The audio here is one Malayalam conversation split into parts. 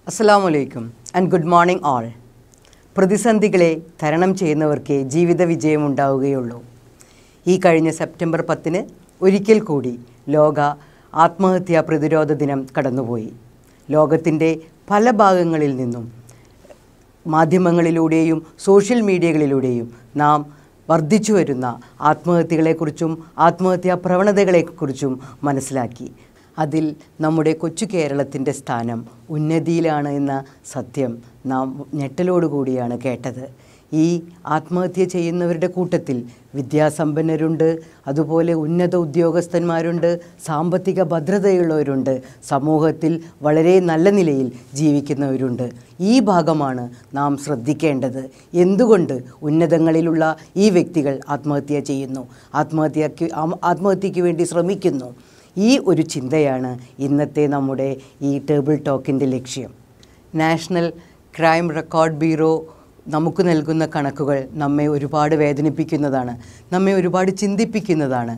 അസ്സലാമലൈക്കും ആൻഡ് ഗുഡ് മോർണിംഗ് ആൾ പ്രതിസന്ധികളെ തരണം ചെയ്യുന്നവർക്കേ ജീവിത വിജയം ഉണ്ടാവുകയുള്ളൂ ഈ കഴിഞ്ഞ സെപ്റ്റംബർ പത്തിന് ഒരിക്കൽ കൂടി ലോക ആത്മഹത്യാ പ്രതിരോധ ദിനം കടന്നുപോയി ലോകത്തിൻ്റെ പല ഭാഗങ്ങളിൽ നിന്നും മാധ്യമങ്ങളിലൂടെയും സോഷ്യൽ മീഡിയകളിലൂടെയും നാം വർദ്ധിച്ചു വരുന്ന ആത്മഹത്യകളെക്കുറിച്ചും ആത്മഹത്യാ പ്രവണതകളെക്കുറിച്ചും മനസ്സിലാക്കി അതിൽ നമ്മുടെ കൊച്ചു കേരളത്തിൻ്റെ സ്ഥാനം ഉന്നതിയിലാണ് എന്ന സത്യം നാം ഞെട്ടലോടുകൂടിയാണ് കേട്ടത് ഈ ആത്മഹത്യ ചെയ്യുന്നവരുടെ കൂട്ടത്തിൽ വിദ്യാസമ്പന്നരുണ്ട് അതുപോലെ ഉന്നത ഉദ്യോഗസ്ഥന്മാരുണ്ട് സാമ്പത്തിക ഭദ്രതയുള്ളവരുണ്ട് സമൂഹത്തിൽ വളരെ നല്ല നിലയിൽ ജീവിക്കുന്നവരുണ്ട് ഈ ഭാഗമാണ് നാം ശ്രദ്ധിക്കേണ്ടത് എന്തുകൊണ്ട് ഉന്നതങ്ങളിലുള്ള ഈ വ്യക്തികൾ ആത്മഹത്യ ചെയ്യുന്നു ആത്മഹത്യക്ക് ആം- ആത്മഹത്യക്ക് വേണ്ടി ശ്രമിക്കുന്നു ഈ ഒരു ചിന്തയാണ് ഇന്നത്തെ നമ്മുടെ ഈ ടേബിൾ ടോക്കിൻ്റെ ലക്ഷ്യം നാഷണൽ ക്രൈം റെക്കോർഡ് ബ്യൂറോ നമുക്ക് നൽകുന്ന കണക്കുകൾ നമ്മെ ഒരുപാട് വേദനിപ്പിക്കുന്നതാണ് നമ്മെ ഒരുപാട് ചിന്തിപ്പിക്കുന്നതാണ്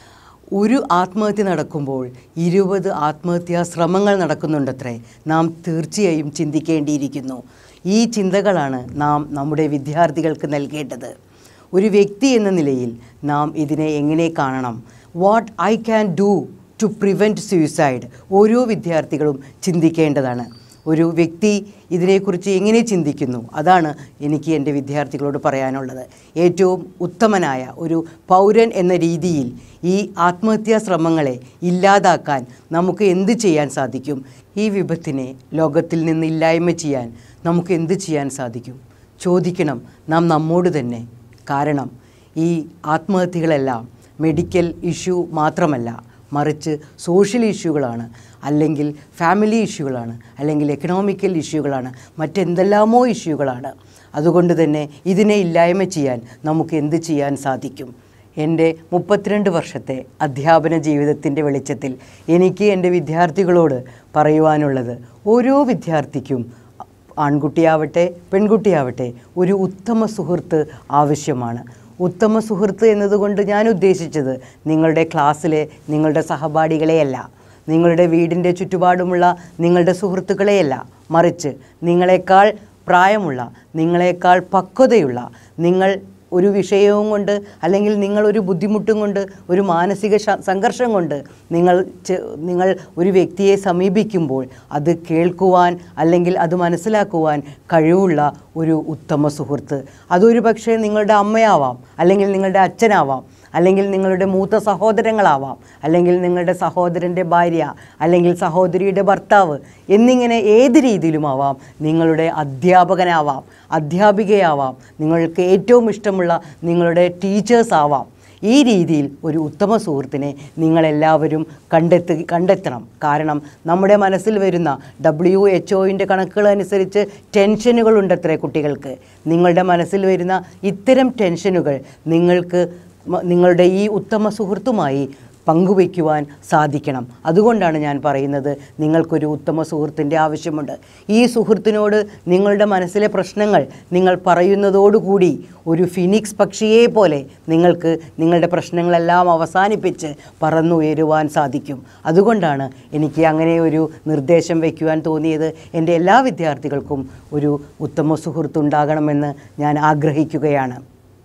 ഒരു ആത്മഹത്യ നടക്കുമ്പോൾ ഇരുപത് ആത്മഹത്യാ ശ്രമങ്ങൾ നടക്കുന്നുണ്ടത്രേ നാം തീർച്ചയായും ചിന്തിക്കേണ്ടിയിരിക്കുന്നു ഈ ചിന്തകളാണ് നാം നമ്മുടെ വിദ്യാർത്ഥികൾക്ക് നൽകേണ്ടത് ഒരു വ്യക്തി എന്ന നിലയിൽ നാം ഇതിനെ എങ്ങനെ കാണണം what I can do to prevent suicide ഓരോ വിദ്യാർത്ഥികളും ചിന്തിക്കേണ്ടതാണ് ഒരു വ്യക്തി ഇതിനെക്കുറിച്ച് എങ്ങനെ ചിന്തിക്കുന്നു അതാണ് എനിക്ക് എൻ്റെ വിദ്യാർത്ഥികളോട് പറയാനുള്ളത് ഏറ്റവും ഉത്തമനായ ഒരു പൗരൻ എന്ന രീതിയിൽ ഈ ആത്മഹത്യാ ശ്രമങ്ങളെ ഇല്ലാതാക്കാൻ നമുക്ക് എന്ത് ചെയ്യാൻ സാധിക്കും ഈ വിപത്തിനെ ലോകത്തിൽ നിന്ന് ഇല്ലായ്മ ചെയ്യാൻ നമുക്ക് എന്ത് ചെയ്യാൻ സാധിക്കും ചോദിക്കണം നാം നമ്മോട് തന്നെ കാരണം ഈ ആത്മഹത്യകളെല്ലാം മെഡിക്കൽ ഇഷ്യൂ മാത്രമല്ല മറിച്ച് സോഷ്യൽ ഇഷ്യൂകളാണ് അല്ലെങ്കിൽ ഫാമിലി ഇഷ്യൂകളാണ് അല്ലെങ്കിൽ എക്കണോമിക്കൽ ഇഷ്യൂകളാണ് മറ്റെന്തെല്ലാമോ ഇഷ്യൂകളാണ് അതുകൊണ്ട് തന്നെ ഇതിനെ ഇല്ലായ്മ ചെയ്യാൻ നമുക്ക് എന്ത് ചെയ്യാൻ സാധിക്കും എൻ്റെ മുപ്പത്തിരണ്ട് വർഷത്തെ അധ്യാപന ജീവിതത്തിൻ്റെ വെളിച്ചത്തിൽ എനിക്ക് എൻ്റെ വിദ്യാർത്ഥികളോട് പറയുവാനുള്ളത് ഓരോ വിദ്യാർത്ഥിക്കും ആൺകുട്ടിയാവട്ടെ പെൺകുട്ടിയാവട്ടെ ഒരു ഉത്തമ സുഹൃത്ത് ആവശ്യമാണ് ഉത്തമ സുഹൃത്ത് എന്നതുകൊണ്ട് ഞാൻ ഉദ്ദേശിച്ചത് നിങ്ങളുടെ ക്ലാസ്സിലെ നിങ്ങളുടെ സഹപാഠികളെയല്ല നിങ്ങളുടെ വീടിൻ്റെ ചുറ്റുപാടുമുള്ള നിങ്ങളുടെ സുഹൃത്തുക്കളെയല്ല മറിച്ച് നിങ്ങളെക്കാൾ പ്രായമുള്ള നിങ്ങളെക്കാൾ പക്വതയുള്ള നിങ്ങൾ ഒരു വിഷയവും കൊണ്ട് അല്ലെങ്കിൽ നിങ്ങൾ ഒരു ബുദ്ധിമുട്ടും കൊണ്ട് ഒരു മാനസിക ശ- സംഘർഷം കൊണ്ട് നിങ്ങൾ ചെ- നിങ്ങൾ ഒരു വ്യക്തിയെ സമീപിക്കുമ്പോൾ അത് കേൾക്കുവാൻ അല്ലെങ്കിൽ അത് മനസ്സിലാക്കുവാൻ കഴിവുള്ള ഒരു ഉത്തമ സുഹൃത്ത് അതൊരു പക്ഷേ നിങ്ങളുടെ അമ്മയാവാം അല്ലെങ്കിൽ നിങ്ങളുടെ അച്ഛനാവാം അല്ലെങ്കിൽ നിങ്ങളുടെ മൂത്ത സഹോദരങ്ങളാവാം അല്ലെങ്കിൽ നിങ്ങളുടെ സഹോദരൻ്റെ ഭാര്യ അല്ലെങ്കിൽ സഹോദരിയുടെ ഭർത്താവ് എന്നിങ്ങനെ ഏത് രീതിയിലുമാവാം നിങ്ങളുടെ അധ്യാപകനാവാം അധ്യാപികയാവാം നിങ്ങൾക്ക് ഏറ്റവും ഇഷ്ടമുള്ള നിങ്ങളുടെ ടീച്ചേഴ്സ് ആവാം ഈ രീതിയിൽ ഒരു ഉത്തമ സുഹൃത്തിനെ നിങ്ങളെല്ലാവരും കണ്ടെത്തു കണ്ടെത്തണം കാരണം നമ്മുടെ മനസ്സിൽ വരുന്ന ഡബ്ല്യു എച്ച് ഒയിൻ്റെ കണക്കുകൾ അനുസരിച്ച് ടെൻഷനുകളുണ്ടത്രേ കുട്ടികൾക്ക് നിങ്ങളുടെ മനസ്സിൽ വരുന്ന ഇത്തരം ടെൻഷനുകൾ നിങ്ങൾക്ക് മ- നിങ്ങളുടെ ഈ ഉത്തമ സുഹൃത്തുമായി പങ്കുവയ്ക്കുവാൻ സാധിക്കണം അതുകൊണ്ടാണ് ഞാൻ പറയുന്നത് നിങ്ങൾക്കൊരു ഉത്തമ സുഹൃത്തിൻ്റെ ആവശ്യമുണ്ട് ഈ സുഹൃത്തിനോട് നിങ്ങളുടെ മനസ്സിലെ പ്രശ്നങ്ങൾ നിങ്ങൾ പറയുന്നതോടുകൂടി ഒരു ഫിനിക്സ് പക്ഷിയെ പോലെ നിങ്ങൾക്ക് നിങ്ങളുടെ പ്രശ്നങ്ങളെല്ലാം അവസാനിപ്പിച്ച് പറന്നുയരുവാൻ സാധിക്കും അതുകൊണ്ടാണ് എനിക്ക് അങ്ങനെ ഒരു നിർദ്ദേശം വയ്ക്കുവാൻ തോന്നിയത് എൻ്റെ എല്ലാ വിദ്യാർത്ഥികൾക്കും ഒരു ഉത്തമ സുഹൃത്തുണ്ടാകണമെന്ന് ഞാൻ ആഗ്രഹിക്കുകയാണ്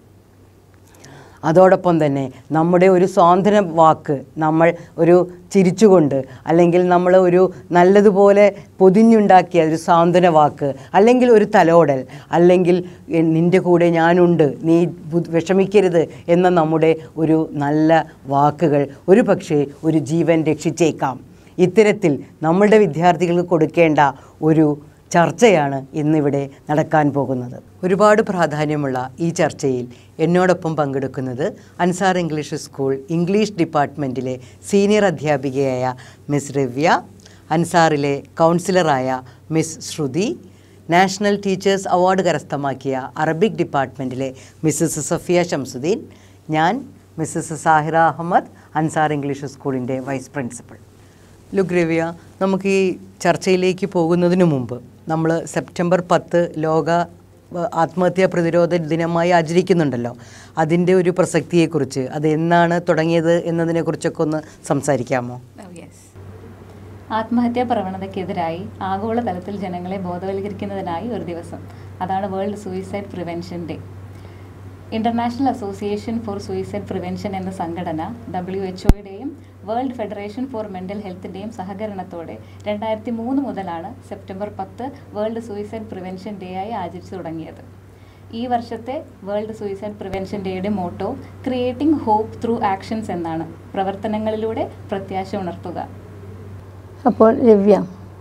അതോടൊപ്പം തന്നെ നമ്മുടെ ഒരു സ്വാതന്ത്ര്യ വാക്ക് നമ്മൾ ഒരു ചിരിച്ചുകൊണ്ട് അല്ലെങ്കിൽ നമ്മൾ ഒരു നല്ലതുപോലെ പൊതിഞ്ഞുണ്ടാക്കിയ ഒരു സാന്ത്വന വാക്ക് അല്ലെങ്കിൽ ഒരു തലോടൽ അല്ലെങ്കിൽ "എ- നിൻ്റെ കൂടെ ഞാനുണ്ട് നീ ബു- വിഷമിക്കരുത് എന്ന നമ്മുടെ ഒരു നല്ല വാക്കുകൾ ഒരു പക്ഷേ ഒരു ജീവൻ രക്ഷിച്ചേക്കാം ഇത്തരത്തിൽ നമ്മളുടെ വിദ്യാർത്ഥികൾക്ക് കൊടുക്കേണ്ട ഒരു ചർച്ചയാണ് ഇന്നിവിടെ നടക്കാൻ പോകുന്നത് ഒരുപാട് പ്രാധാന്യമുള്ള ഈ ചർച്ചയിൽ എന്നോടൊപ്പം പങ്കെടുക്കുന്നത് അൻസാർ ഇംഗ്ലീഷ് സ്കൂൾ ഇംഗ്ലീഷ് ഡിപ്പാർട്ട്മെൻറ്റിലെ സീനിയർ അധ്യാപികയായ മിസ് രവ്യ അൻസാറിലെ കൗൺസിലറായ miss Shruti national teachers award കരസ്ഥമാക്കിയ അറബിക് ഡിപ്പാർട്ട്മെൻറ്റിലെ മിസ്സസ് സഫിയ ഷംസുദ്ദീൻ ഞാൻ മിസ്സസ് സാഹിറ അഹമ്മദ് അൻസാർ ഇംഗ്ലീഷ് സ്കൂളിൻ്റെ വൈസ് പ്രിൻസിപ്പൽ ലുഗ്രവ്യ നമുക്ക് ഈ ചർച്ചയിലേക്ക് പോകുന്നതിന് മുമ്പ് നമ്മൾ സെപ്റ്റംബർ പത്ത് ലോക ഏഹ്, ആത്മഹത്യാ പ്രതിരോധ ദിനമായി ആചരിക്കുന്നുണ്ടല്ലോ അതിൻ്റെ ഒരു പ്രസക്തിയെക്കുറിച്ച് അത് എന്നാണ് തുടങ്ങിയത് എന്നതിനെക്കുറിച്ചൊക്കെ ഒന്ന് സംസാരിക്കാമോ Oh, yes. ആത്മഹത്യാ പ്രവണതയ്ക്കെതിരായി ആഗോളതലത്തിൽ ജനങ്ങളെ ബോധവൽക്കരിക്കുന്നതിനായി ഒരു ദിവസം അതാണ് world suicide prevention day international association for suicide prevention എന്ന സംഘടന ഡബ്ല്യു എച്ച്ഒയുടെയും വേൾഡ് ഫെഡറേഷൻ ഫോർ മെൻ്റൽ ഹെൽത്തിൻ്റെയും സഹകരണത്തോടെ രണ്ടായിരത്തി മൂന്ന് മുതലാണ് സെപ്റ്റംബർ പത്ത് വേൾഡ് സൂയിസൈഡ് പ്രിവെൻഷൻ ഡേ ആയി ആചരിച്ചു തുടങ്ങിയത് ഈ വർഷത്തെ വേൾഡ് സൂയിസൈഡ് പ്രിവെൻഷൻ ഡേയുടെ motto creating hope through actions എന്നാണ് പ്രവർത്തനങ്ങളിലൂടെ പ്രത്യാശ ഉണർത്തുക അപ്പോൾ രവ്യ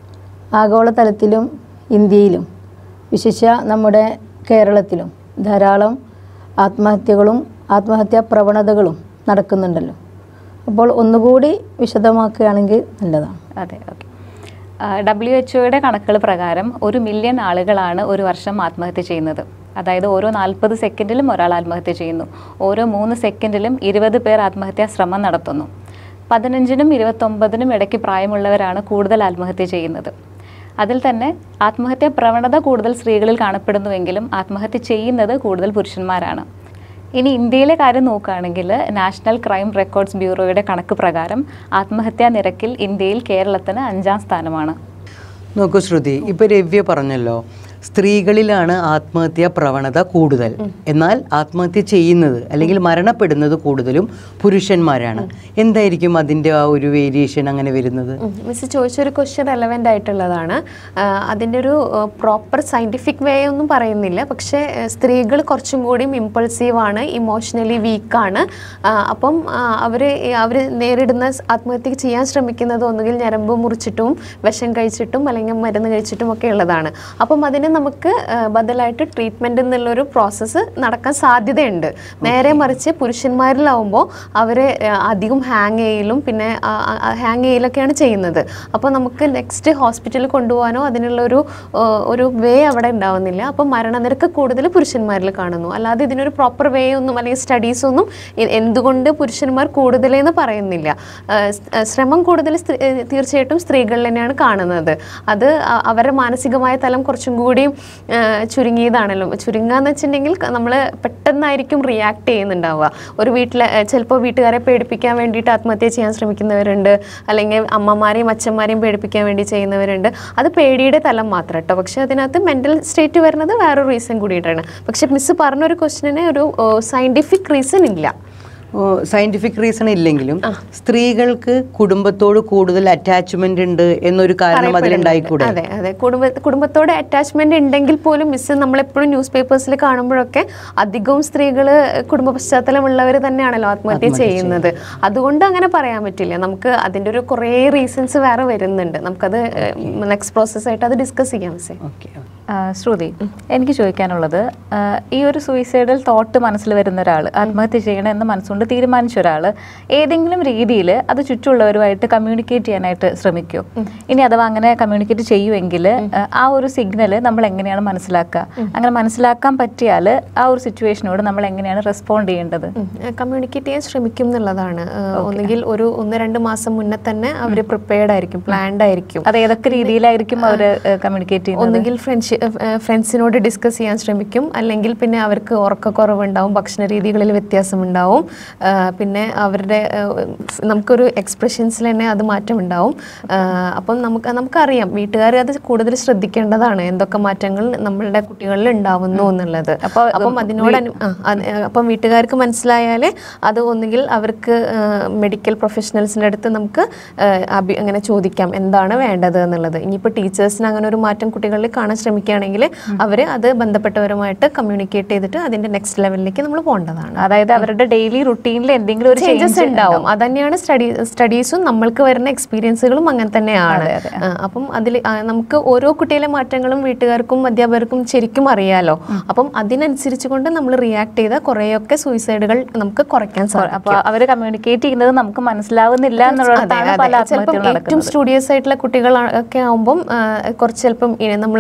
ആഗോളതലത്തിലും ഇന്ത്യയിലും വിശിഷ്യ നമ്മുടെ കേരളത്തിലും ധാരാളം ആത്മഹത്യകളും ആത്മഹത്യാ പ്രവണതകളും നടക്കുന്നുണ്ടല്ലോ അപ്പോൾ ഒന്നുകൂടി വിശദമാക്കുകയാണെങ്കിൽ നല്ലതാണ് അതെ ഓക്കെ ഡബ്ല്യു എച്ച്ഒയുടെ കണക്കുകൾ പ്രകാരം ഒരു മില്യൺ ആളുകളാണ് ഒരു വർഷം ആത്മഹത്യ ചെയ്യുന്നത് അതായത് ഓരോ നാൽപ്പത് സെക്കൻഡിലും ഒരാൾ ആത്മഹത്യ ചെയ്യുന്നു ഓരോ മൂന്ന് സെക്കൻഡിലും ഇരുപത് പേർ ആത്മഹത്യാ ശ്രമം നടത്തുന്നു പതിനഞ്ചിനും ഇരുപത്തൊമ്പതിനും ഇടയ്ക്ക് പ്രായമുള്ളവരാണ് കൂടുതൽ ആത്മഹത്യ ചെയ്യുന്നത് അതിൽ തന്നെ ആത്മഹത്യാ പ്രവണത കൂടുതൽ സ്ത്രീകളിൽ കാണപ്പെടുന്നുവെങ്കിലും ആത്മഹത്യ ചെയ്യുന്നത് കൂടുതൽ പുരുഷന്മാരാണ് ഇനി ഇന്ത്യയിലെ കാര്യം നോക്കുകയാണെങ്കിൽ നാഷണൽ ക്രൈം റെക്കോർഡ്സ് ബ്യൂറോയുടെ കണക്ക് പ്രകാരം ആത്മഹത്യാ നിരക്കിൽ ഇന്ത്യയിൽ കേരളത്തിന് അഞ്ചാം സ്ഥാനമാണ് നോക്കൂ ശ്രുതി ഇപ്പൊ രവ്യ പറഞ്ഞല്ലോ സ്ത്രീകളിലാണ് ആത്മഹത്യാ പ്രവണത കൂടുതൽ എന്നാൽ ആത്മഹത്യ ചെയ്യുന്നത് അല്ലെങ്കിൽ മരണപ്പെടുന്നത് കൂടുതലും പുരുഷന്മാരാണ് എന്തായിരിക്കും അതിന്റെ ആ ഒരു വേരിയേഷൻ അങ്ങനെ വരുന്നത് മിസ് ചോദിച്ചൊരു ക്വസ്റ്റ്യൻ റെലവെൻ്റ് ആയിട്ടുള്ളതാണ് ആ, അതിൻ്റെ ഒരു പ്രോപ്പർ സയൻറ്റിഫിക് വേ ഒന്നും പറയുന്നില്ല പക്ഷേ സ്ത്രീകൾ കുറച്ചും കൂടിയും ഇമ്പൾസീവ് ആണ് ഇമോഷണലി വീക്കാണ് അപ്പം അവർ അവർ നേരിടുന്ന സ് ആത്മഹത്യ ചെയ്യാൻ ശ്രമിക്കുന്നത് ഒന്നുകിൽ ഞരമ്പ് മുറിച്ചിട്ടും വിഷം കഴിച്ചിട്ടും അല്ലെങ്കിൽ മരുന്ന് കഴിച്ചിട്ടും ഒക്കെ ഉള്ളതാണ് അപ്പം അതിന് നമുക്ക് ആ, ബദലായിട്ട് ട്രീറ്റ്മെൻറ്റ് എന്നുള്ളൊരു പ്രോസസ്സ് നടക്കാൻ സാധ്യതയുണ്ട് നേരെ മറിച്ച് പുരുഷന്മാരിലാവുമ്പോൾ അവർ അധികം ഹാങ് ചെയ്യലും പിന്നെ ഹാങ് ചെയ്യലൊക്കെയാണ് ചെയ്യുന്നത് അപ്പോൾ നമുക്ക് നെക്സ്റ്റ് ഹോസ്പിറ്റലിൽ കൊണ്ടുപോകാനോ അതിനുള്ളൊരു ആ, ഒരു വേ അവിടെ ഉണ്ടാവുന്നില്ല അപ്പോൾ മരണനിരക്ക് കൂടുതൽ പുരുഷന്മാരിൽ കാണുന്നു അല്ലാതെ ഇതിനൊരു പ്രോപ്പർ വേ ഒന്നും അല്ലെങ്കിൽ സ്റ്റഡീസ് ഒന്നും എ- എന്തുകൊണ്ട് പുരുഷന്മാർ കൂടുതലെന്ന് പറയുന്നില്ല ആ, സ്- ആ, ശ്രമം കൂടുതൽ സ്ത്രീ- ഏ, തീർച്ചയായിട്ടും സ്ത്രീകളിൽ തന്നെയാണ് കാണുന്നത് അത് അ- അവരുടെ മാനസികമായ തലം കുറച്ചും കൂടി ആ, ചുരുങ്ങിയതാണല്ലോ ചുരുങ്ങുക എന്ന് വെച്ചിട്ടുണ്ടെങ്കിൽ നമ്മൾ പെട്ടെന്നായിരിക്കും റിയാക്ട് ചെയ്യുന്നുണ്ടാവുക ഒരു വീട്ടിലെ ചിലപ്പോൾ വീട്ടുകാരെ പേടിപ്പിക്കാൻ വേണ്ടിയിട്ട് ആത്മഹത്യ ചെയ്യാൻ ശ്രമിക്കുന്നവരുണ്ട് അല്ലെങ്കിൽ അമ്മമാരെയും അച്ഛന്മാരെയും പേടിപ്പിക്കാൻ വേണ്ടി ചെയ്യുന്നവരുണ്ട് അത് പേടിയുടെ തലം മാത്രം കേട്ടോ പക്ഷേ അതിനകത്ത് മെൻ്റൽ സ്റ്റേറ്റ് വരുന്നത് വേറൊരു റീസൺ കൂടിയിട്ടാണ് പക്ഷെ മിസ് പറഞ്ഞൊരു ക്വസ്റ്റിന് ഒരു സയൻറ്റിഫിക് റീസൺ ഇല്ല സയന്റിഫിക് റീസൺ ഇല്ലെങ്കിലും സ്ത്രീകൾക്ക് കുടുംബത്തോട് കൂടുതൽ അറ്റാച്ച്മെന്റ് ഉണ്ട് എന്നൊരു കാരണം അതിലുണ്ടായിക്കൂടെ അതെ അതെ കുടുംബ കുടുംബത്തോട് അറ്റാച്ച്മെന്റ് ഉണ്ടെങ്കിൽ പോലും മിസ് നമ്മളെപ്പോഴും ന്യൂസ് പേപ്പേഴ്സിൽ കാണുമ്പോഴൊക്കെ അധികവും സ്ത്രീകൾ കുടുംബ പശ്ചാത്തലമുള്ളവർ തന്നെയാണല്ലോ ആത്മഹത്യ ചെയ്യുന്നത് അതുകൊണ്ട് അങ്ങനെ പറയാൻ പറ്റില്ല നമുക്ക് അതിൻ്റെ ഒരു കുറേ റീസൺസ് വേറെ വരുന്നുണ്ട് നമുക്കത് നെക്സ്റ്റ് പ്രോസസ് ആയിട്ട് അത് ഡിസ്കസ് ചെയ്യാം മിസ്സേ ഓക്കെ ആ, ശ്രുതി എനിക്ക് ചോദിക്കാനുള്ളത് ആ, ഈ ഒരു സൂയിസൈഡൽ തോട്ട് മനസ്സിൽ വരുന്ന ഒരാൾ ആത്മഹത്യ ചെയ്യണം എന്ന് മനസ്സുകൊണ്ട് തീരുമാനിച്ച ഒരാൾ ഏതെങ്കിലും രീതിയിൽ അത് ചുറ്റുമുള്ളവരുമായിട്ട് കമ്മ്യൂണിക്കേറ്റ് ചെയ്യാനായിട്ട് ശ്രമിക്കുമോ ഇനി അഥവാ അങ്ങനെ കമ്മ്യൂണിക്കേറ്റ് ചെയ്യുമെങ്കിൽ ആ, ആ ഒരു സിഗ്നൽ നമ്മൾ എങ്ങനെയാണ് മനസ്സിലാക്കുക അങ്ങനെ മനസ്സിലാക്കാൻ പറ്റിയാൽ ആ ഒരു സിറ്റുവേഷനോട് നമ്മൾ എങ്ങനെയാണ് റെസ്പോണ്ട് ചെയ്യേണ്ടത് കമ്മ്യൂണിക്കേറ്റ് ചെയ്യാൻ ശ്രമിക്കും എന്നുള്ളതാണ് ഏഹ് ഒന്നുകിൽ ഒരു ഒന്ന് രണ്ട് മാസം മുന്നേ തന്നെ അവർ പ്രിപ്പയർഡ് ആയിരിക്കും പ്ലാൻഡ് ആയിരിക്കും അത് ഏതൊക്കെ രീതിയിലായിരിക്കും അവർ കമ്മ്യൂണിക്കേറ്റ് ചെയ്യുന്നത് ഒന്നുകിൽ ഫ്രണ്ട്ഷി ഫ്രണ്ട്സിനോട് ഡിസ്കസ് ചെയ്യാൻ ശ്രമിക്കും അല്ലെങ്കിൽ പിന്നെ അവർക്ക് ഉറക്കക്കുറവുണ്ടാവും ഭക്ഷണ രീതികളിൽ വ്യത്യാസമുണ്ടാവും ആ, പിന്നെ അവരുടെ ആ, നമുക്കൊരു എക്സ്പ്രഷൻസിൽ തന്നെ അത് മാറ്റം ഉണ്ടാവും ആ, അപ്പം നമുക്ക് നമുക്കറിയാം വീട്ടുകാർ അത് കൂടുതൽ ശ്രദ്ധിക്കേണ്ടതാണ് എന്തൊക്കെ മാറ്റങ്ങൾ നമ്മളുടെ കുട്ടികളിൽ ഉണ്ടാവുന്നു എന്നുള്ളത് അപ്പോൾ അപ്പം അതിനോട് അനു- ആ, അത്, ആ, അപ്പം വീട്ടുകാർക്ക് മനസ്സിലായാൽ അത് ഒന്നുകിൽ അവർക്ക് മെഡിക്കൽ പ്രൊഫഷണൽസിൻ്റെ അടുത്ത് നമുക്ക് ആ, അഭി അങ്ങനെ ചോദിക്കാം എന്താണ് വേണ്ടത് എന്നുള്ളത് ഇനിയിപ്പോൾ ടീച്ചേഴ്സിന് അങ്ങനെ ഒരു മാറ്റം കുട്ടികളിൽ കാണാൻ ശ്രമിക്കുകയാണെങ്കിൽ അവർ അത് ബന്ധപ്പെട്ടവരുമായിട്ട് കമ്മ്യൂണിക്കേറ്റ് ചെയ്തിട്ട് അതിൻ്റെ നെക്സ്റ്റ് ലെവലിലേക്ക് നമ്മൾ പോകേണ്ടതാണ് അതായത് അവരുടെ ഡെയിലി റുട്ടീനിൽ എന്തെങ്കിലും ഒരു ചേഞ്ചസ് ചേഞ്ച് ഉണ്ടാവും അതന്നെയാണ് സ്റ്റഡി സ്റ്റഡീസും നമ്മൾക്ക് വരുന്ന എക്സ്പീരിയൻസുകളും അങ്ങനെ തന്നെയാണ് ആ, അപ്പം അതിൽ നമുക്ക് ഓരോ കുട്ടിയിലെ മാറ്റങ്ങളും വീട്ടുകാർക്കും അധ്യാപകർക്കും ശരിക്കും അറിയാലോ അപ്പം അതിനനുസരിച്ച് കൊണ്ട് നമ്മൾ റിയാക്ട് ചെയ്താൽ കുറേയൊക്കെ സൂയിസൈഡുകൾ നമുക്ക് കുറയ്ക്കാൻ സാധിക്കും അപ്പൊ അവര് കമ്മ്യൂണിക്കേറ്റ് ചെയ്യുന്നത് നമുക്ക് മനസ്സിലാവുന്നില്ല എന്നുള്ളിടത്താണ് പല ചിലപ്പം ആത്മഹത്യകളും ഏറ്റവും നടക്കുന്നത് സ്റ്റുഡിയസ് ആയിട്ടുള്ള കുട്ടികൾ ഒക്കെ ആകുമ്പം കുറച്ച് ചിലപ്പം നമ്മൾ കുറച്ച്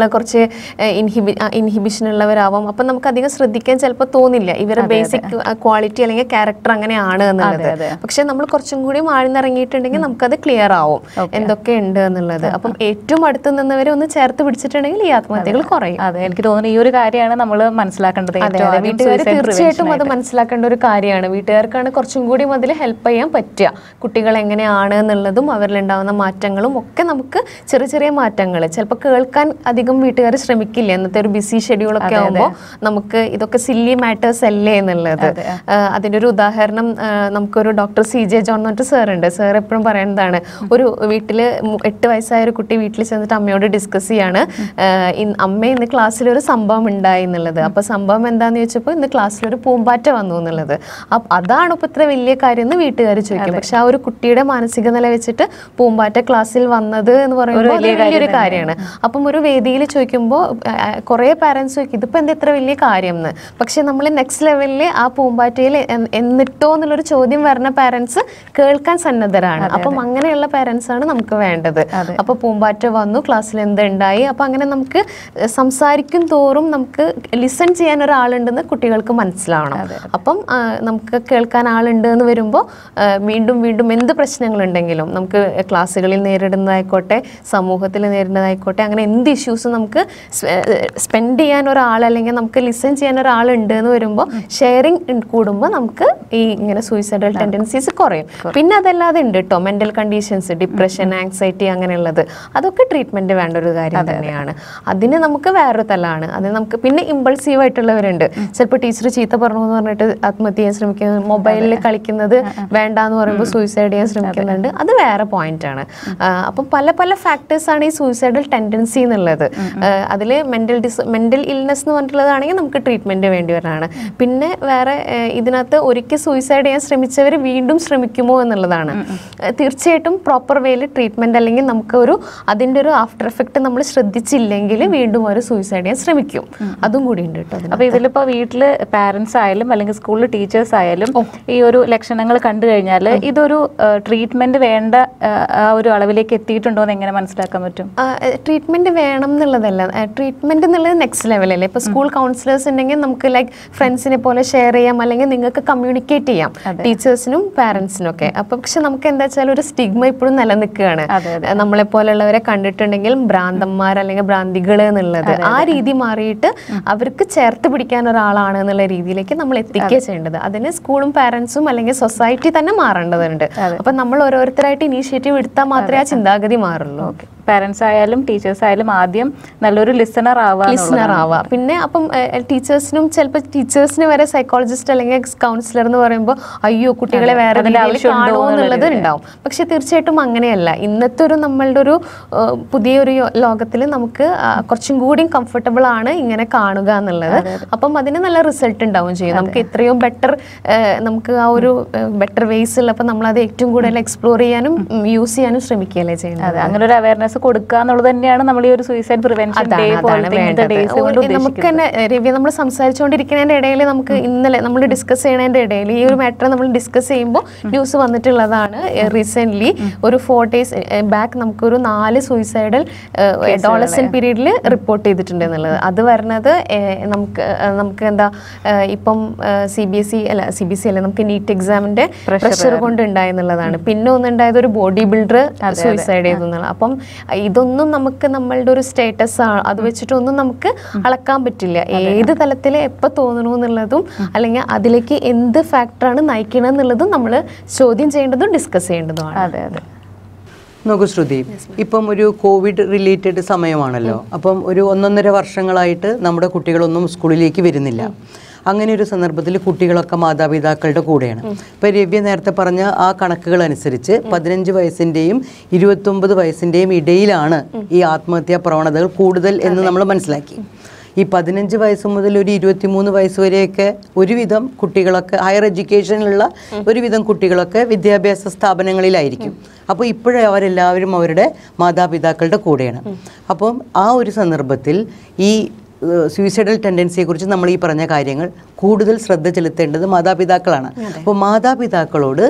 ഇൻഹിബി ഇൻഹിബിഷൻ ഉള്ളവരാവാം അപ്പം നമുക്ക് അധികം ശ്രദ്ധിക്കാൻ ചിലപ്പോൾ തോന്നില്ല ഇവരുടെ ബേസിക് ക്വാളിറ്റി അല്ലെങ്കിൽ ക്യാരക്ടർ അങ്ങനെയാണ് എന്നുള്ളത് അതെ. പക്ഷെ നമ്മൾ കുറച്ചും കൂടി ആഴ്ന്നിറങ്ങിയിട്ടുണ്ടെങ്കിൽ നമുക്കത് ക്ലിയർ ആവും എന്തൊക്കെ ഉണ്ട് എന്നുള്ളത് അപ്പം ഏറ്റവും അടുത്ത് നിന്നവരെ ഒന്ന് ചേർത്ത് പിടിച്ചിട്ടുണ്ടെങ്കിൽ ഈ ആത്മഹത്യകൾ കുറയും അതെ എനിക്ക് തോന്നുന്നു ഈ ഒരു കാര്യമാണ് നമ്മൾ മനസ്സിലാക്കേണ്ടത് അതെ ഏറ്റവും അതെ ആദ്യം വീട്ടുകാർ suicide തീർച്ചയായിട്ടും prevention അത് ആയിട്ട്. മനസ്സിലാക്കേണ്ട ഒരു കാര്യമാണ് വീട്ടുകാർക്കാണ് കുറച്ചും കൂടി അതിൽ ഹെൽപ്പ് ചെയ്യാൻ പറ്റുക കുട്ടികൾ എങ്ങനെയാണ് എന്നുള്ളതും അവരിലുണ്ടാകുന്ന മാറ്റങ്ങളും ഒക്കെ നമുക്ക് ചെറിയ ചെറിയ മാറ്റങ്ങൾ ചിലപ്പോൾ കേൾക്കാൻ അധികം വീട്ടുകാർ ശ്രമിക്കില്ല ഇന്നത്തെ ഒരു ബിസി ഷെഡ്യൂളൊക്കെ ആകുമ്പോൾ നമുക്ക് ഇതൊക്കെ സില്ലി മാറ്റേഴ്സ് അല്ലേ എന്നുള്ളത് ആ, അതിന്റെ ഒരു ഉദാഹരണം ആ, നമുക്കൊരു ഡോക്ടർ സി ജെ ജോൺ എന്ന് പറഞ്ഞിട്ട് സാർ ഉണ്ട് സാർ എപ്പോഴും പറയുന്നതാണ് ഒരു വീട്ടിൽ എട്ട് വയസ്സായ ഒരു കുട്ടി വീട്ടിൽ ചെന്നിട്ട് അമ്മയോട് ഡിസ്കസ് ചെയ്യാണ് ആ, ഇന്ന് അമ്മ ഇന്ന് ക്ലാസ്സിൽ ഒരു സംഭവം ഉണ്ടായി എന്നുള്ളത് അപ്പൊ സംഭവം എന്താന്ന് ചോദിച്ചപ്പോൾ ഇന്ന് ക്ലാസ്സിൽ ഒരു പൂമ്പാറ്റ വന്നു എന്നുള്ളത് അപ്പൊ അതാണ് ഇപ്പൊ ഇത്ര വലിയ കാര്യം എന്ന് വീട്ടുകാർ ചോദിക്കും പക്ഷെ ആ ഒരു കുട്ടിയുടെ മാനസിക നില വെച്ചിട്ട് പൂമ്പാറ്റ ക്ലാസ്സിൽ വന്നത് എന്ന് പറയുമ്പോൾ അത് വലിയൊരു കാര്യമാണ് അപ്പം ഒരു വേദിയിൽ ചോദിക്കുമ്പോൾ കുറേ പാരൻസ് ചോദിക്കും ഇതിപ്പോ എന്താ ഇത്ര വലിയ കാര്യം എന്ന് പക്ഷെ നമ്മൾ നെക്സ്റ്റ് ലെവലിൽ ആ പൂമ്പാറ്റയിൽ എൻ- എന്നിട്ടോ എന്നുള്ളൊരു ചോദ്യം വരുന്ന പാരൻസ് കേൾക്കാൻ സന്നദ്ധരാണ് അപ്പം അങ്ങനെയുള്ള പാരൻസ് ആണ് നമുക്ക് വേണ്ടത് അപ്പൊ പൂമ്പാറ്റ വന്നു ക്ലാസ്സിൽ എന്തുണ്ടായി അപ്പൊ അങ്ങനെ നമുക്ക് സംസാരിക്കും തോറും നമുക്ക് ലിസൺ ചെയ്യാൻ ഒരാളുണ്ടെന്ന് കുട്ടികൾക്ക് മനസ്സിലാവണം അപ്പം ആ, നമുക്ക് കേൾക്കാൻ ആളുണ്ട് എന്ന് വരുമ്പോൾ വീണ്ടും വീണ്ടും എന്ത് പ്രശ്നങ്ങളുണ്ടെങ്കിലും നമുക്ക് ക്ലാസ്സുകളിൽ നേരിടുന്നതായിക്കോട്ടെ സമൂഹത്തിൽ നേരിടുന്നതായിക്കോട്ടെ അങ്ങനെ എന്ത് ഇഷ്യൂസ് നമുക്ക് സ്പെൻഡ് ചെയ്യാൻ ഒരാൾ അല്ലെങ്കിൽ നമുക്ക് ലിസൺ ചെയ്യാൻ ഒരാളുണ്ട് എന്ന് വരുമ്പോൾ ഷെയറിങ് കൂടുമ്പോൾ നമുക്ക് ഈ ഇങ്ങനെ സൂയിസൈഡൽ ടെൻഡൻസീസ് കുറയും പിന്നെ അതല്ലാതെ ഉണ്ട് കേട്ടോ മെന്റൽ കണ്ടീഷൻസ് ഡിപ്രഷൻ ആങ്സൈറ്റി അങ്ങനെയുള്ളത് അതൊക്കെ ട്രീറ്റ്മെന്റ് വേണ്ട ഒരു കാര്യം തന്നെയാണ് അതിന് നമുക്ക് വേറൊരു തലാണ് അത് നമുക്ക് പിന്നെ ഇമ്പൾസീവ് ആയിട്ടുള്ളവരുണ്ട് ചിലപ്പോൾ ടീച്ചർ ചീത്ത പറഞ്ഞു എന്ന് പറഞ്ഞിട്ട് ആത്മഹത്യ ചെയ്യാൻ ശ്രമിക്കുന്നത് മൊബൈലിൽ കളിക്കുന്നത് വേണ്ട എന്ന് പറയുമ്പോൾ സൂയിസൈഡ് ചെയ്യാൻ ശ്രമിക്കുന്നുണ്ട് അത് വേറെ പോയിന്റ് ആണ് ആ, അപ്പം പല പല ഫാക്ടേഴ്സ് ആണ് ഈ സൂയിസൈഡൽ ടെൻഡൻസി എന്നുള്ളത് അതിൽ മെന്റൽ ഡിസ് മെന്റൽ ഇൽനെസ് എന്ന് പറഞ്ഞിട്ടുള്ളതാണെങ്കിൽ നമുക്ക് ട്രീറ്റ്മെന്റ് വേണ്ടി വരാണ് പിന്നെ വേറെ ആ, ഇതിനകത്ത് ഒരിക്കൽ സൂയിസൈഡ് ചെയ്യാൻ ശ്രമിച്ചവർ വീണ്ടും ശ്രമിക്കുമോ എന്നുള്ളതാണ് ആ, തീർച്ചയായിട്ടും പ്രോപ്പർ വേയിൽ ട്രീറ്റ്മെന്റ് അല്ലെങ്കിൽ നമുക്ക് ഒരു അതിന്റെ ഒരു ആഫ്റ്റർ എഫക്റ്റ് നമ്മൾ ശ്രദ്ധിച്ചില്ലെങ്കിൽ വീണ്ടും ഒരു സൂയിസൈഡ് ചെയ്യാൻ ശ്രമിക്കും അതും കൂടി ഉണ്ട് കേട്ടോ അതിനകത്ത്. അപ്പൊ ഇതിലിപ്പോ വീട്ടില് പാരന്റ്സ് ആയാലും അല്ലെങ്കിൽ സ്കൂളിൽ ടീച്ചേഴ്സ് ആയാലും ഈ ഒരു ലക്ഷണങ്ങൾ കണ്ടു കഴിഞ്ഞാൽ ഇതൊരു ട്രീറ്റ്മെന്റ് വേണ്ട ആ, ആ ഒരു അളവിലേക്ക് എത്തിയിട്ടുണ്ടോ എന്ന് എങ്ങനെ മനസ്സിലാക്കാൻ പറ്റും ട്രീറ്റ്മെന്റ് വേണം എന്നുള്ളതല്ല ട്രീറ്റ്മെന്റ് എന്നുള്ളത് നെക്സ്റ്റ് ലെവലല്ലേ ഇപ്പൊ സ്കൂൾ കൗൺസിലേഴ്സ് ഉണ്ടെങ്കിൽ നമുക്ക് ലൈക്ക് ഫ്രണ്ട്സിനെ പോലെ ഷെയർ ചെയ്യാം അല്ലെങ്കിൽ നിങ്ങൾക്ക് കമ്മ്യൂണിക്കേറ്റ് ചെയ്യാം ടീച്ചേഴ്സിനും പാരന്റ്സിനും ഒക്കെ അപ്പൊ പക്ഷെ നമുക്ക് എന്താ വെച്ചാൽ ഒരു സ്റ്റിഗ്മ ഇപ്പോഴും നിലനിൽക്കുകയാണ് അതെ, നമ്മളെ പോലെയുള്ളവരെ കണ്ടിട്ടുണ്ടെങ്കിൽ ഭ്രാന്തന്മാർ അല്ലെങ്കിൽ ഭ്രാന്തികൾ എന്നുള്ളത് ആ രീതി മാറിയിട്ട് അവർക്ക് ചേർത്ത് പിടിക്കാൻ ഒരാളാണ് എന്നുള്ള രീതിയിലേക്ക് നമ്മൾ എത്തിക്കുക ചെയ്യേണ്ടത് അതിന് സ്കൂളും പാരന്റ്സും അല്ലെങ്കിൽ സൊസൈറ്റി തന്നെ മാറേണ്ടതുണ്ട് അപ്പൊ നമ്മൾ ഓരോരുത്തരായിട്ട് ഇനീഷ്യേറ്റീവ് എടുത്താൽ മാത്രമേ ആ ചിന്താഗതി മാറുള്ളൂ പാരന്റ്സ് ആയാലും ടീച്ചേഴ്സ് ആയാലും ആദ്യം നല്ലൊരു ലിസണർ ആവുക ലിസണർ ആവാം പിന്നെ അപ്പം ടീച്ചേഴ്സിനും ചിലപ്പോൾ ടീച്ചേഴ്സിന് വരെ സൈക്കോളജിസ്റ്റ് അല്ലെങ്കിൽ കൗൺസിലർ എന്ന് പറയുമ്പോൾ അയ്യോ കുട്ടികളെ വേറെ അതിന്റെ രീതിയിൽ ആവശ്യമുണ്ടോ കാണുമോ എന്നുള്ളത് എന്നുള്ളത് ഉണ്ടാവും പക്ഷെ തീർച്ചയായിട്ടും അങ്ങനെയല്ല ഇന്നത്തെ ഒരു നമ്മളുടെ ഒരു ആ, പുതിയൊരു ലോകത്തിൽ നമുക്ക് ആ, കുറച്ചും കൂടി കംഫർട്ടബിൾ ആണ് ഇങ്ങനെ കാണുക എന്നുള്ളത് അപ്പം അതിന് നല്ല റിസൾട്ട് ഉണ്ടാവും ചെയ്യും നമുക്ക് എത്രയോ ബെറ്റർ നമുക്ക് ആ ഒരു ബെറ്റർ വേസ് ഉള്ള അപ്പം നമ്മളത് ഏറ്റവും കൂടുതൽ എക്സ്പ്ലോർ ചെയ്യാനും യൂസ് ചെയ്യാനും ശ്രമിക്കുകയല്ലേ ചെയ്യുന്നത് അതെ അങ്ങനെ ഒരു അവയർനെസ് കൊടുക്കുക എന്നുള്ളത് തന്നെയാണ് നമ്മൾ ഈ ഒരു സൂയിസൈഡ് പ്രിവെൻഷൻ ഡേ അതാണ് അതാണ് പോലത്തെ ഇങ്ങനത്തെ വേണ്ടത് ഡേയ്സ് കൊണ്ട് ഒരു- നമുക്ക് ഉദ്ദേശിക്കുന്നത് തന്നെ രവി നമ്മൾ സംസാരിച്ചുകൊണ്ടിരിക്കുന്നതിന്റെ ഇടയിൽ നമുക്ക് ഇന്നലെ നമ്മൾ ഡിസ്കസ് ചെയ്യുന്നതിന്റെ ഇടയിൽ ഈ ഒരു മാറ്റർ നമ്മൾ ഡിസ്കസ് ചെയ്യുമ്പോൾ ന്യൂസ് വന്നിട്ടുള്ളതാണ് റീസെന്റ് ഒരു ഫോർ ഡേയ്സ് ബാക്ക് നമുക്കൊരു നാല് സൂയിസൈഡൽ ഡോളസൻ പീരീഡിൽ റിപ്പോർട്ട് ചെയ്തിട്ടുണ്ട് എന്നുള്ളത് അത് വരുന്നത് ഏഹ്, നമുക്ക് ഏഹ്, നമുക്ക് എന്താ ഏഹ്, ഇപ്പം സി ബി എസ് ഇ അല്ല സി ബി എസ് ഇ അല്ല നമുക്ക് നീറ്റ് എക്സാമിന്റെ പ്രഷർ കൊണ്ട് ഉണ്ടായി എന്നുള്ളതാണ് പിന്നെ ഒന്നുണ്ടായത് ഒരു ബോഡി ബിൽഡർ സൂയിസൈഡ് ചെയ്തു എന്നുള്ളത് അപ്പം ഇതൊന്നും നമുക്ക് നമ്മളുടെ ഒരു സ്റ്റേറ്റസ് ആണ് അത് വെച്ചിട്ടൊന്നും നമുക്ക് അളക്കാൻ പറ്റില്ല ഏത് തലത്തിൽ എപ്പോൾ തോന്നണു എന്നുള്ളതും അല്ലെങ്കിൽ അതിലേക്ക് എന്ത് ഫാക്ടറാണ് നയിക്കണം എന്നുള്ളതും നമ്മൾ ചോദ്യം ചെയ്യേണ്ടതും ഡിസ്കസ് ചെയ്യേണ്ടതുമാണ് അതെ അതെ നോക്കൂ ശ്രുതി ഇപ്പം ഒരു കോവിഡ് റിലേറ്റഡ് സമയമാണല്ലോ അപ്പം ഒരു ഒന്നൊന്നര വർഷങ്ങളായിട്ട് നമ്മുടെ കുട്ടികളൊന്നും സ്കൂളിലേക്ക് വരുന്നില്ല അങ്ങനെ ഒരു സന്ദർഭത്തിൽ കുട്ടികളൊക്കെ മാതാപിതാക്കളുടെ കൂടെയാണ് ഇപ്പം രവ്യ നേരത്തെ പറഞ്ഞ ആ കണക്കുകൾ അനുസരിച്ച് പതിനഞ്ച് വയസ്സിൻ്റെയും ഇരുപത്തൊമ്പത് വയസ്സിൻ്റെയും ഇടയിലാണ് ഈ ആത്മഹത്യാ പ്രവണതകൾ കൂടുതൽ എന്ന് നമ്മൾ മനസ്സിലാക്കി ഈ പതിനഞ്ച് വയസ്സ് മുതൽ ഒരു ഇരുപത്തിമൂന്ന് വയസ്സ് വരെയൊക്കെ ഒരുവിധം കുട്ടികളൊക്കെ ഹയർ എഡ്യൂക്കേഷനിലുള്ള ഒരുവിധം കുട്ടികളൊക്കെ വിദ്യാഭ്യാസ സ്ഥാപനങ്ങളിലായിരിക്കും അപ്പോൾ ഇപ്പോഴും അവരെല്ലാവരും അവരുടെ മാതാപിതാക്കളുടെ കൂടെയാണ് അപ്പം ആ ഒരു സന്ദർഭത്തിൽ ഈ സൂയിസൈഡൽ ടെൻഡൻസിയെക്കുറിച്ച് നമ്മൾ ഈ പറഞ്ഞ കാര്യങ്ങൾ കൂടുതൽ ശ്രദ്ധ ചെലുത്തേണ്ടത് മാതാപിതാക്കളാണ് അപ്പോൾ മാതാപിതാക്കളോട്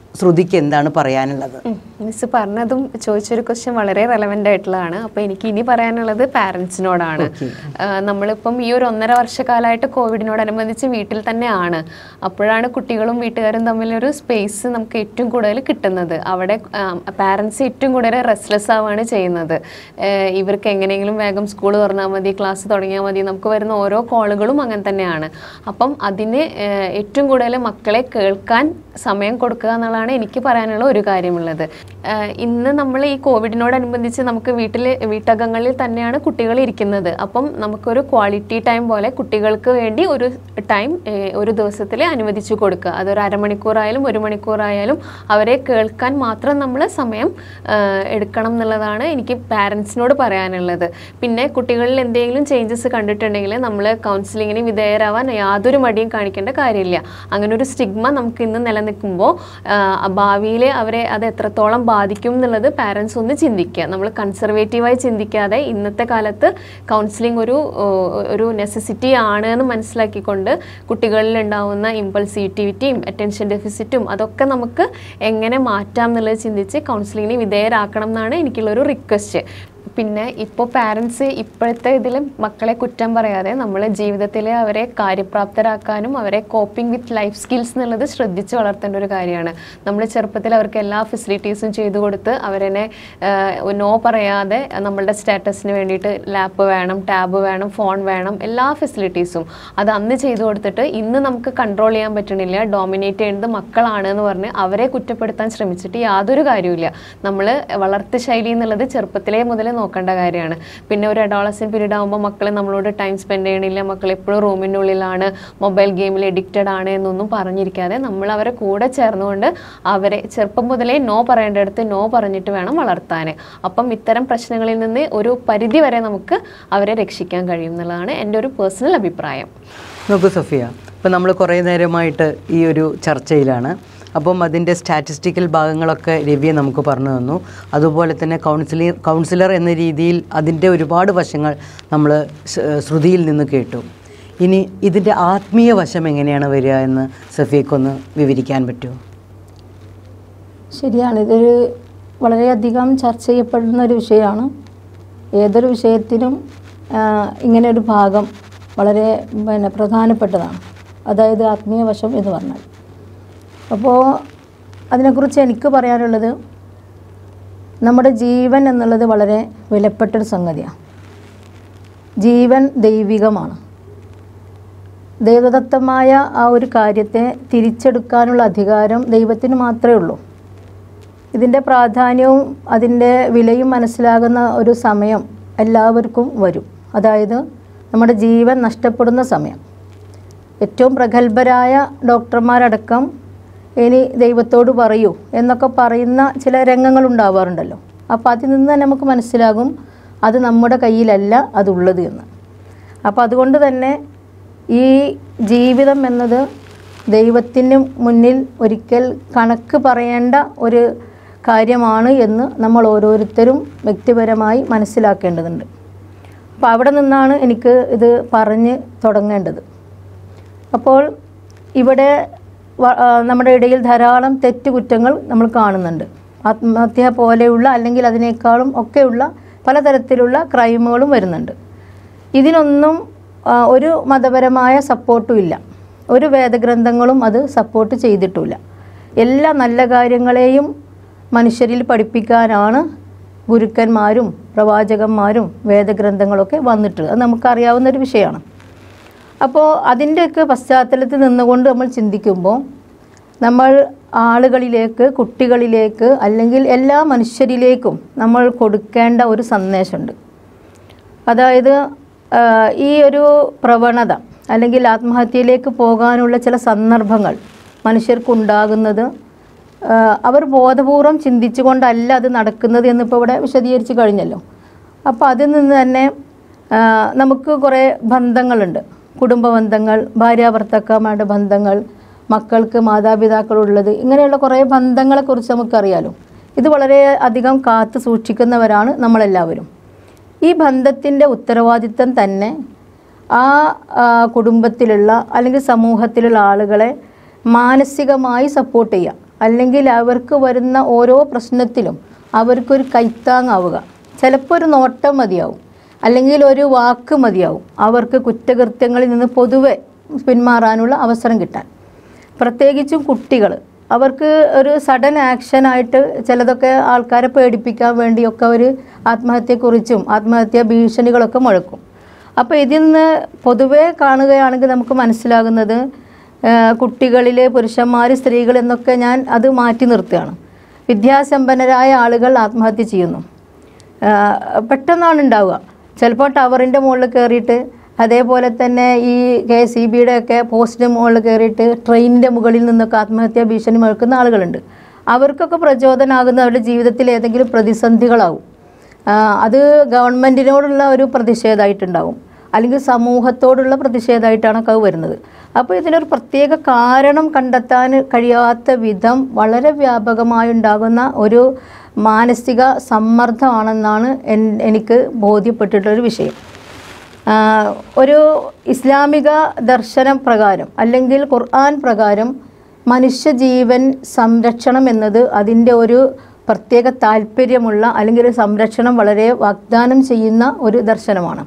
ശ്രുതിക്ക് എന്താണ് പറയാനുള്ളത് മിസ് പറഞ്ഞതും ചോദിച്ചൊരു ക്വസ്റ്റ്യൻ വളരെ റെലവെൻ്റ് ആയിട്ടുള്ളതാണ് അപ്പോൾ എനിക്ക് ഇനി പറയാനുള്ളത് പാരൻസിനോടാണ് നമ്മളിപ്പം ഈ ഒരു ഒന്നര വർഷക്കാലമായിട്ട് കോവിഡിനോടനുബന്ധിച്ച് വീട്ടിൽ തന്നെയാണ് അപ്പോഴാണ് കുട്ടികളും വീട്ടുകാരും തമ്മിലൊരു സ്പേസ് നമുക്ക് ഏറ്റവും കൂടുതൽ കിട്ടുന്നത് അവിടെ പാരൻസ് ഏറ്റവും കൂടുതൽ റെസ്റ്റ്ലെസ് ആവുകയാണ് ചെയ്യുന്നത് ആഹ് ഇവർക്ക് എങ്ങനെയെങ്കിലും വേഗം സ്കൂൾ തുറന്നാൽ മതി ക്ലാസ് തുടങ്ങിയാൽ മതി നമുക്ക് വരുന്ന ഓരോ കോളുകളും അങ്ങനെ തന്നെയാണ് അപ്പം അതിന് ആഹ് ഏറ്റവും കൂടുതൽ മക്കളെ കേൾക്കാൻ സമയം കൊടുക്കുക എന്നുള്ളതാണ് എനിക്ക് പറയാനുള്ള ഒരു കാര്യമുള്ളത് ആഹ് ഇന്ന് നമ്മൾ ഈ കോവിഡിനോടനുബന്ധിച്ച് നമുക്ക് വീട്ടിൽ വീട്ടകങ്ങളിൽ തന്നെയാണ് കുട്ടികൾ ഇരിക്കുന്നത് അപ്പം നമുക്കൊരു ക്വാളിറ്റി ടൈം പോലെ കുട്ടികൾക്ക് വേണ്ടി ഒരു ടൈം ഒരു ദിവസത്തിൽ അനുവദിച്ചു കൊടുക്കുക അതൊരു അരമണിക്കൂറായാലും ഒരു മണിക്കൂറായാലും അവരെ കേൾക്കാൻ മാത്രം നമ്മൾ സമയം ആഹ് എടുക്കണം എന്നുള്ളതാണ് എനിക്ക് പാരൻസിനോട് പറയാനുള്ളത് പിന്നെ കുട്ടികളിൽ എന്തെങ്കിലും ചേഞ്ചസ് കണ്ടിട്ടുണ്ടെങ്കിൽ നമ്മൾ കൗൺസിലിങ്ങിന് വിധേയരാവാൻ യാതൊരു മടിയും കാണിക്കേണ്ട കാര്യമില്ല അങ്ങനെ ഒരു സ്റ്റിഗ്മ നമുക്ക് ഇന്ന് നിലനിൽക്കുമ്പോൾ ഭാവിയിൽ അവരെ അത് എത്രത്തോളം ബാധിക്കും എന്നുള്ളത് പാരൻസ് ഒന്ന് ചിന്തിക്കുക നമ്മൾ കൺസർവേറ്റീവായി ചിന്തിക്കാതെ ഇന്നത്തെ കാലത്ത് കൗൺസിലിംഗ് ഒരു ഏഹ്, ഒരു നെസസിറ്റി ആണ് എന്ന് മനസ്സിലാക്കിക്കൊണ്ട് കുട്ടികളിൽ ഉണ്ടാവുന്ന ഇമ്പൾസിവിറ്റിവിറ്റിയും അറ്റൻഷൻ ഡെഫിസിറ്റും അതൊക്കെ നമുക്ക് എങ്ങനെ മാറ്റാം എന്നുള്ളത് ചിന്തിച്ച് കൗൺസിലിങ്ങിന് വിധേയരാക്കണം എന്നാണ് എനിക്കുള്ളൊരു റിക്വസ്റ്റ് പിന്നെ ഇപ്പോൾ പാരൻസ് ഇപ്പോഴത്തെ ഇതിൽ മക്കളെ കുറ്റം പറയാതെ നമ്മൾ ജീവിതത്തിൽ അവരെ കാര്യപ്രാപ്തരാക്കാനും അവരെ കോപ്പിംഗ് വിത്ത് ലൈഫ് സ്കിൽസ് എന്നുള്ളത് ശ്രദ്ധിച്ച് വളർത്തേണ്ട ഒരു കാര്യമാണ് നമ്മൾ ചെറുപ്പത്തിൽ അവർക്ക് എല്ലാ ഫെസിലിറ്റീസും ചെയ്തു കൊടുത്ത് അവരെന്നെ നോ പറയാതെ നമ്മളുടെ സ്റ്റാറ്റസിന് വേണ്ടിയിട്ട് ലാപ്പ് വേണം ടാബ് വേണം ഫോൺ വേണം എല്ലാ ഫെസിലിറ്റീസും അത് അന്ന് ചെയ്തു കൊടുത്തിട്ട് ഇന്ന് നമുക്ക് കൺട്രോൾ ചെയ്യാൻ പറ്റണില്ല ഡോമിനേറ്റ് ചെയ്യുന്നത് മക്കളാണ് എന്ന് പറഞ്ഞ് അവരെ കുറ്റപ്പെടുത്താൻ ശ്രമിച്ചിട്ട് യാതൊരു കാര്യമില്ല നമ്മൾ വളർത്തു ശൈലി എന്നുള്ളത് ചെറുപ്പത്തിലേ മുതൽ നോക്കേണ്ട കാര്യമാണ് പിന്നെ ഒരു അഡോളസൻ പീരീഡ് ആകുമ്പോൾ മക്കൾ നമ്മളോട് ടൈം സ്പെൻഡ് ചെയ്യണില്ല മക്കൾ എപ്പോഴും റൂമിൻ്റെ ഉള്ളിലാണ് മൊബൈൽ ഗെയിമിൽ എഡിക്റ്റഡ് ആണ് എന്നൊന്നും പറഞ്ഞിരിക്കാതെ നമ്മൾ അവരെ കൂടെ ചേർന്നുകൊണ്ട് അവരെ ചെറുപ്പം മുതലേ നോ പറയേണ്ടടുത്ത് നോ പറഞ്ഞിട്ട് വേണം വളർത്താൻ അപ്പം ഇത്തരം പ്രശ്നങ്ങളിൽ നിന്ന് ഒരു പരിധി വരെ നമുക്ക് അവരെ രക്ഷിക്കാൻ കഴിയും എന്നുള്ളതാണ് എൻ്റെ ഒരു പേഴ്സണൽ അഭിപ്രായം നോക്കൂ സഫിയ ഇപ്പം നമ്മൾ കുറേ നേരമായിട്ട് ഈ ഒരു ചർച്ചയിലാണ് അപ്പം അതിൻ്റെ സ്റ്റാറ്റിസ്റ്റിക്കൽ ഭാഗങ്ങളൊക്കെ രവിയെ നമുക്ക് പറഞ്ഞു തന്നു അതുപോലെ തന്നെ കൗൺസിലർ കൗൺസിലർ എന്ന രീതിയിൽ അതിൻ്റെ ഒരുപാട് വശങ്ങൾ നമ്മൾ ശ്രുതിയിൽ നിന്ന് കേട്ടു ഇനി ഇതിൻ്റെ ആത്മീയ വശം എങ്ങനെയാണ് വരിക എന്ന് സഫിയക്കൊന്ന് വിവരിക്കാൻ പറ്റുമോ ശരിയാണ് ഇതൊരു വളരെയധികം ചർച്ച ചെയ്യപ്പെടുന്ന ഒരു വിഷയമാണ് ഏതൊരു വിഷയത്തിനും ആ, ഇങ്ങനെ ഒരു ഭാഗം വളരെ പിന്നെ പ്രധാനപ്പെട്ടതാണ് അതായത് ആത്മീയ വശം എന്ന് പറഞ്ഞാൽ അപ്പോൾ അതിനെക്കുറിച്ച് എനിക്ക് പറയാനുള്ളത് നമ്മുടെ ജീവൻ എന്നുള്ളത് വളരെ വിലപ്പെട്ടൊരു സംഗതിയാണ് ജീവൻ ദൈവികമാണ് ദൈവദത്തമായ ആ ഒരു കാര്യത്തെ തിരിച്ചെടുക്കാനുള്ള അധികാരം ദൈവത്തിന് മാത്രമേ ഉള്ളൂ ഇതിൻ്റെ പ്രാധാന്യവും അതിൻ്റെ വിലയും മനസ്സിലാകുന്ന ഒരു സമയം എല്ലാവർക്കും വരും അതായത് നമ്മുടെ ജീവൻ നഷ്ടപ്പെടുന്ന സമയം ഏറ്റവും പ്രഗത്ഭരായ ഡോക്ടർമാരടക്കം ഇനി ദൈവത്തോട് പറയൂ എന്നൊക്കെ പറയുന്ന ചില രംഗങ്ങൾ ഉണ്ടാവാറുണ്ടല്ലോ അപ്പോൾ അതിൽ നിന്ന് തന്നെ നമുക്ക് മനസ്സിലാകും അത് നമ്മുടെ കയ്യിലല്ല അതുള്ളത് എന്ന് അപ്പോൾ അതുകൊണ്ട് തന്നെ ഈ ജീവിതം എന്നത് ദൈവത്തിന് മുന്നിൽ ഒരിക്കൽ കണക്ക് പറയേണ്ട ഒരു കാര്യമാണ് എന്ന് നമ്മൾ ഓരോരുത്തരും വ്യക്തിപരമായി മനസ്സിലാക്കേണ്ടതുണ്ട് അപ്പോൾ അവിടെ നിന്നാണ് എനിക്ക് ഇത് പറഞ്ഞ് തുടങ്ങേണ്ടത് അപ്പോൾ ഇവിടെ വ- ആ, നമ്മുടെ ഇടയിൽ ധാരാളം തെറ്റുകുറ്റങ്ങൾ നമ്മൾ കാണുന്നുണ്ട് ആത്മഹത്യ പോലെയുള്ള അല്ലെങ്കിൽ അതിനേക്കാളും ഒക്കെയുള്ള പലതരത്തിലുള്ള ക്രൈമുകളും വരുന്നുണ്ട് ഇതിനൊന്നും ആ, ഒരു മതപരമായ സപ്പോർട്ടും ഇല്ല ഒരു വേദഗ്രന്ഥങ്ങളും അത് സപ്പോർട്ട് ചെയ്തിട്ടില്ല എല്ലാ നല്ല കാര്യങ്ങളെയും മനുഷ്യരിൽ പഠിപ്പിക്കാനാണ് ഗുരുക്കന്മാരും പ്രവാചകന്മാരും വേദഗ്രന്ഥങ്ങളൊക്കെ വന്നിട്ടുള്ളത് അത് നമുക്കറിയാവുന്ന ഒരു വിഷയമാണ് അപ്പോൾ അതിൻ്റെയൊക്കെ പശ്ചാത്തലത്തിൽ നിന്നുകൊണ്ട് നമ്മൾ ചിന്തിക്കുമ്പോൾ നമ്മൾ ആളുകളിലേക്ക് കുട്ടികളിലേക്ക് അല്ലെങ്കിൽ എല്ലാ മനുഷ്യരിലേക്കും നമ്മൾ കൊടുക്കേണ്ട ഒരു സന്ദേശമുണ്ട് അതായത് ആ, ഈ ഒരു പ്രവണത അല്ലെങ്കിൽ ആത്മഹത്യയിലേക്ക് പോകാനുള്ള ചില സന്ദർഭങ്ങൾ മനുഷ്യർക്കുണ്ടാകുന്നത് ആ, അവർ ബോധപൂർവം ചിന്തിച്ചുകൊണ്ടല്ല അത് നടക്കുന്നത് എന്നിപ്പോൾ ഇവിടെ വിശദീകരിച്ച് കഴിഞ്ഞല്ലോ അപ്പോൾ അതിൽ നിന്ന് തന്നെ ആ, നമുക്ക് കുറേ ബന്ധങ്ങളുണ്ട് കുടുംബ ബന്ധങ്ങൾ ഭാര്യാഭർത്താക്കന്മാരുടെ ബന്ധങ്ങൾ മക്കൾക്ക് മാതാപിതാക്കളുള്ളത് ഇങ്ങനെയുള്ള കുറേ ബന്ധങ്ങളെക്കുറിച്ച് നമുക്കറിയാലോ ഇത് വളരെ അധികം കാത്തു സൂക്ഷിക്കുന്നവരാണ് നമ്മളെല്ലാവരും ഈ ബന്ധത്തിൻ്റെ ഉത്തരവാദിത്തം തന്നെ ആ ആ, കുടുംബത്തിലുള്ള അല്ലെങ്കിൽ സമൂഹത്തിലുള്ള ആളുകളെ മാനസികമായി സപ്പോർട്ട് ചെയ്യുക അല്ലെങ്കിൽ അവർക്ക് വരുന്ന ഓരോ പ്രശ്നത്തിലും അവർക്കൊരു കൈത്താങ്ങാവുക ചിലപ്പോൾ ഒരു നോട്ടം മതിയാവും അല്ലെങ്കിൽ ഒരു വാക്ക് മതിയാവും അവർക്ക് കുറ്റകൃത്യങ്ങളിൽ നിന്ന് പൊതുവെ പിന്മാറാനുള്ള അവസരം കിട്ടാൻ പ്രത്യേകിച്ചും കുട്ടികൾ അവർക്ക് ഒരു സഡൻ ആക്ഷനായിട്ട് ചിലതൊക്കെ ആൾക്കാരെ പേടിപ്പിക്കാൻ വേണ്ടിയൊക്കെ അവർ ആത്മഹത്യയെക്കുറിച്ചും ആത്മഹത്യാ ഭീഷണികളൊക്കെ മുഴക്കും അപ്പോൾ ഇതിൽ നിന്ന് പൊതുവേ കാണുകയാണെങ്കിൽ നമുക്ക് മനസ്സിലാകുന്നത് ആ, കുട്ടികളിലെ പുരുഷന്മാർ സ്ത്രീകൾ എന്നൊക്കെ ഞാൻ അത് മാറ്റി നിർത്തുകയാണ് വിദ്യാസമ്പന്നരായ ആളുകൾ ആത്മഹത്യ ചെയ്യുന്നു ആ, പെട്ടെന്നാണ് ഉണ്ടാവുക ചിലപ്പോൾ ടവറിൻ്റെ മുകളിൽ കയറിയിട്ട് അതേപോലെ തന്നെ ഈ കെ എസ് ഇ ബിയുടെ ഒക്കെ പോസ്റ്റിൻ്റെ മുകളിൽ കയറിയിട്ട് ട്രെയിനിൻ്റെ മുകളിൽ നിന്നൊക്കെ ആത്മഹത്യാ ഭീഷണി മുഴക്കുന്ന ആളുകളുണ്ട് അവർക്കൊക്കെ പ്രചോദനമാകുന്ന അവരുടെ ജീവിതത്തിൽ ഏതെങ്കിലും പ്രതിസന്ധികളാവും ആ, അത് ഗവൺമെൻറ്റിനോടുള്ള ഒരു പ്രതിഷേധമായിട്ടുണ്ടാവും അല്ലെങ്കിൽ സമൂഹത്തോടുള്ള പ്രതിഷേധമായിട്ടാണ് അത് വരുന്നത് അപ്പോൾ ഇതിനൊരു പ്രത്യേക കാരണം കണ്ടെത്താൻ കഴിയാത്ത വിധം വളരെ വ്യാപകമായുണ്ടാകുന്ന ഒരു മാനസിക സമ്മർദ്ദമാണെന്നാണ് എൻ- എനിക്ക് ബോധ്യപ്പെട്ടിട്ടുള്ളൊരു വിഷയം ആ, ഒരു ഇസ്ലാമിക ദർശനം പ്രകാരം അല്ലെങ്കിൽ ഖുർആൻ പ്രകാരം മനുഷ്യജീവൻ സംരക്ഷണം എന്നത് അതിൻ്റെ ഒരു പ്രത്യേക താല്പര്യമുള്ള അല്ലെങ്കിൽ ഒരു സംരക്ഷണം വളരെ വാഗ്ദാനം ചെയ്യുന്ന ഒരു ദർശനമാണ്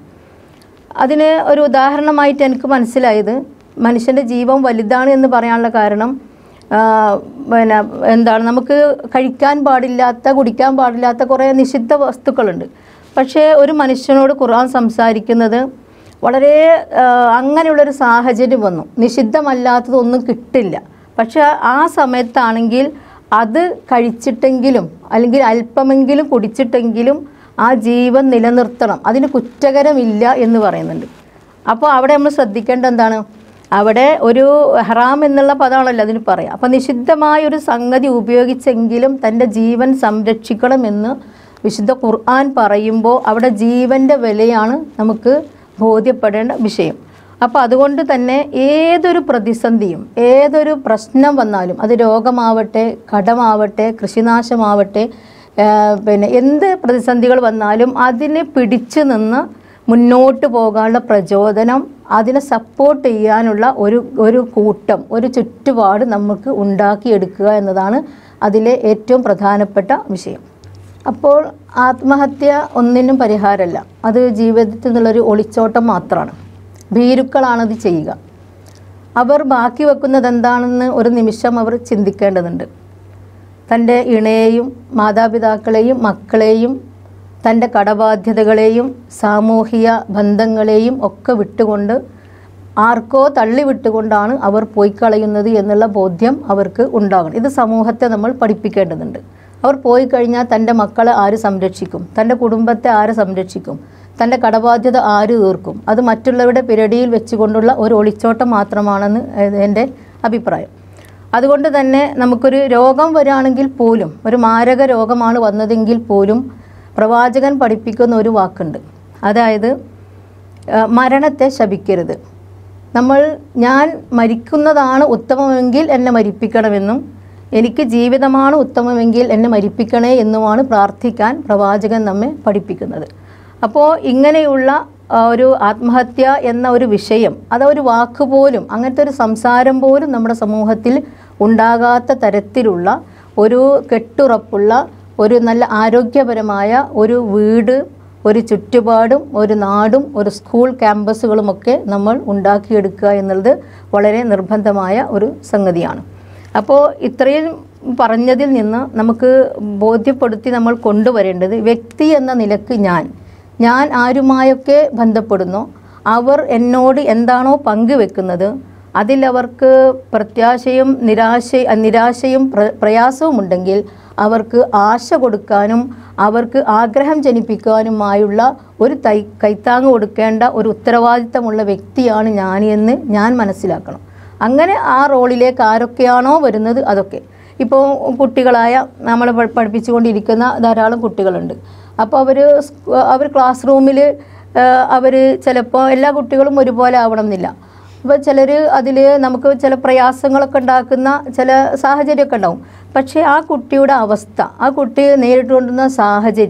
അതിന് ഒരു ഉദാഹരണമായിട്ട് എനിക്ക് മനസ്സിലായത് മനുഷ്യൻ്റെ ജീവൻ വലുതാണ് എന്ന് പറയാനുള്ള കാരണം ആ, പിന്നെ എന്താണ് നമുക്ക് കഴിക്കാൻ പാടില്ലാത്ത കുടിക്കാൻ പാടില്ലാത്ത കുറേ നിഷിദ്ധ വസ്തുക്കളുണ്ട് പക്ഷേ ഒരു മനുഷ്യനോട് ഖുർആൻ സംസാരിക്കുന്നത് വളരെ ആ, അങ്ങനെയുള്ളൊരു സാഹചര്യം വന്നു നിഷിദ്ധമല്ലാത്തതൊന്നും കിട്ടില്ല പക്ഷെ ആ സമയത്താണെങ്കിൽ അത് കഴിച്ചിട്ടെങ്കിലും അല്ലെങ്കിൽ അല്പമെങ്കിലും കുടിച്ചിട്ടെങ്കിലും ആ ജീവൻ നിലനിർത്തണം അതിന് കുറ്റകരമില്ല എന്ന് പറയുന്നുണ്ട് അപ്പോൾ അവിടെ നമ്മൾ ശ്രദ്ധിക്കേണ്ട എന്താണ് അവിടെ ഒരു ഹറാം എന്നുള്ള പദമാണല്ലോ അതിന് പറയാം അപ്പോൾ നിഷിദ്ധമായ ഒരു സംഗതി ഉപയോഗിച്ചെങ്കിലും തൻ്റെ ജീവൻ സംരക്ഷിക്കണമെന്ന് വിശുദ്ധ ഖുർആൻ പറയുമ്പോൾ അവിടെ ജീവൻ്റെ വിലയാണ് നമുക്ക് ബോധ്യപ്പെടേണ്ട വിഷയം അപ്പോൾ അതുകൊണ്ട് തന്നെ ഏതൊരു പ്രതിസന്ധിയും ഏതൊരു പ്രശ്നം വന്നാലും അത് രോഗമാവട്ടെ കടമാവട്ടെ കൃഷിനാശമാവട്ടെ ആ, പിന്നെ എന്ത് പ്രതിസന്ധികൾ വന്നാലും അതിനെ പിടിച്ചു നിന്ന് മുന്നോട്ട് പോകാനുള്ള പ്രചോദനം അതിനെ സപ്പോർട്ട് ചെയ്യാനുള്ള ഒരു ഒരു കൂട്ടം ഒരു ചുറ്റുപാട് നമുക്ക് ഉണ്ടാക്കിയെടുക്കുക എന്നതാണ് അതിലെ ഏറ്റവും പ്രധാനപ്പെട്ട വിഷയം അപ്പോൾ ആത്മഹത്യ ഒന്നിനും പരിഹാരമല്ല അത് ജീവിതത്തിൽ നിന്നുള്ളൊരു ഒളിച്ചോട്ടം മാത്രമാണ് ഭീരുക്കളാണത് ചെയ്യുക അവർ ബാക്കി വെക്കുന്നത് എന്താണെന്ന് ഒരു നിമിഷം അവർ ചിന്തിക്കേണ്ടതുണ്ട് തൻ്റെ ഇണയെയും മാതാപിതാക്കളെയും മക്കളെയും തൻ്റെ കടബാധ്യതകളെയും സാമൂഹിക ബന്ധങ്ങളെയും ഒക്കെ വിട്ടുകൊണ്ട് ആർക്കോ തള്ളി വിട്ടുകൊണ്ടാണ് അവർ പോയി കളയുന്നത് എന്നുള്ള ബോധ്യം അവർക്ക് ഉണ്ടാകണം ഇത് സമൂഹത്തെ നമ്മൾ പഠിപ്പിക്കേണ്ടതുണ്ട് അവർ പോയി കഴിഞ്ഞാൽ തൻ്റെ മക്കളെ ആര് സംരക്ഷിക്കും തൻ്റെ കുടുംബത്തെ ആര് സംരക്ഷിക്കും തൻ്റെ കടബാധ്യത ആര് തീർക്കും അത് മറ്റുള്ളവരുടെ പിരടിയിൽ വെച്ചുകൊണ്ടുള്ള ഒരു ഒളിച്ചോട്ടം മാത്രമാണെന്ന് എൻ്റെ അഭിപ്രായം അതുകൊണ്ട് തന്നെ നമുക്കൊരു രോഗം വരികയാണെങ്കിൽ പോലും ഒരു മാരക രോഗമാണ് വന്നതെങ്കിൽ പോലും പ്രവാചകൻ പഠിപ്പിക്കുന്ന ഒരു വാക്കുണ്ട് അതായത് ആ, മരണത്തെ ശപിക്കരുത് നമ്മൾ ഞാൻ മരിക്കുന്നതാണ് ഉത്തമമെങ്കിൽ എന്നെ മരിപ്പിക്കണമെന്നും എനിക്ക് ജീവിതമാണ് ഉത്തമമെങ്കിൽ എന്നെ മരിപ്പിക്കണേ എന്നുമാണ് പ്രാർത്ഥിക്കാൻ പ്രവാചകൻ നമ്മെ പഠിപ്പിക്കുന്നത് അപ്പോൾ ഇങ്ങനെയുള്ള ആ, ഒരു ആത്മഹത്യ എന്ന ഒരു വിഷയം അത് ഒരു വാക്ക് പോലും അങ്ങനത്തെ ഒരു സംസാരം പോലും നമ്മുടെ സമൂഹത്തിൽ ഉണ്ടാകാത്ത തരത്തിലുള്ള ഒരു കെട്ടുറപ്പുള്ള ഒരു നല്ല ആരോഗ്യപരമായ ഒരു വീട് ഒരു ചുറ്റുപാടും ഒരു നാടും ഒരു സ്കൂൾ ക്യാമ്പസുകളുമൊക്കെ നമ്മൾ ഉണ്ടാക്കിയെടുക്കുക എന്നുള്ളത് വളരെ നിർബന്ധമായ ഒരു സംഗതിയാണ് അപ്പോൾ ഇത്രയും പറഞ്ഞതിൽ നിന്ന് നമുക്ക് ബോധ്യപ്പെടുത്തി നമ്മൾ കൊണ്ടുവരേണ്ടത് വ്യക്തി എന്ന നിലക്ക് ഞാൻ ഞാൻ ആരുമായൊക്കെ ബന്ധപ്പെടുന്നു അവർ എന്നോട് എന്താണോ പങ്കുവെക്കുന്നത് അതിലവർക്ക് പ്രത്യാശയും നിരാശ നിരാശയും പ്ര പ്രയാസവും ഉണ്ടെങ്കിൽ അവർക്ക് ആശ കൊടുക്കാനും അവർക്ക് ആഗ്രഹം ജനിപ്പിക്കാനുമായുള്ള ഒരു തൈ കൈത്താങ് കൊടുക്കേണ്ട ഒരു ഉത്തരവാദിത്തമുള്ള വ്യക്തിയാണ് ഞാൻ എന്ന് ഞാൻ മനസ്സിലാക്കണം അങ്ങനെ ആ റോളിലേക്ക് ആരൊക്കെയാണോ വരുന്നത് അതൊക്കെ ഇപ്പോൾ കുട്ടികളായ നമ്മൾ പഠിപ്പിച്ചുകൊണ്ടിരിക്കുന്ന ധാരാളം കുട്ടികളുണ്ട് അപ്പോൾ അവർ അവർ ക്ലാസ് റൂമിൽ അവർ ചിലപ്പോൾ എല്ലാ കുട്ടികളും ഒരുപോലെ ആവണം എന്നില്ല അപ്പോൾ ചിലർ അതിൽ നമുക്ക് ചില പ്രയാസങ്ങളൊക്കെ ഉണ്ടാക്കുന്ന ചില സാഹചര്യമൊക്കെ ഉണ്ടാവും പക്ഷേ ആ കുട്ടിയുടെ അവസ്ഥ ആ കുട്ടി നേരിട്ടുകൊണ്ടുന്ന സാഹചര്യം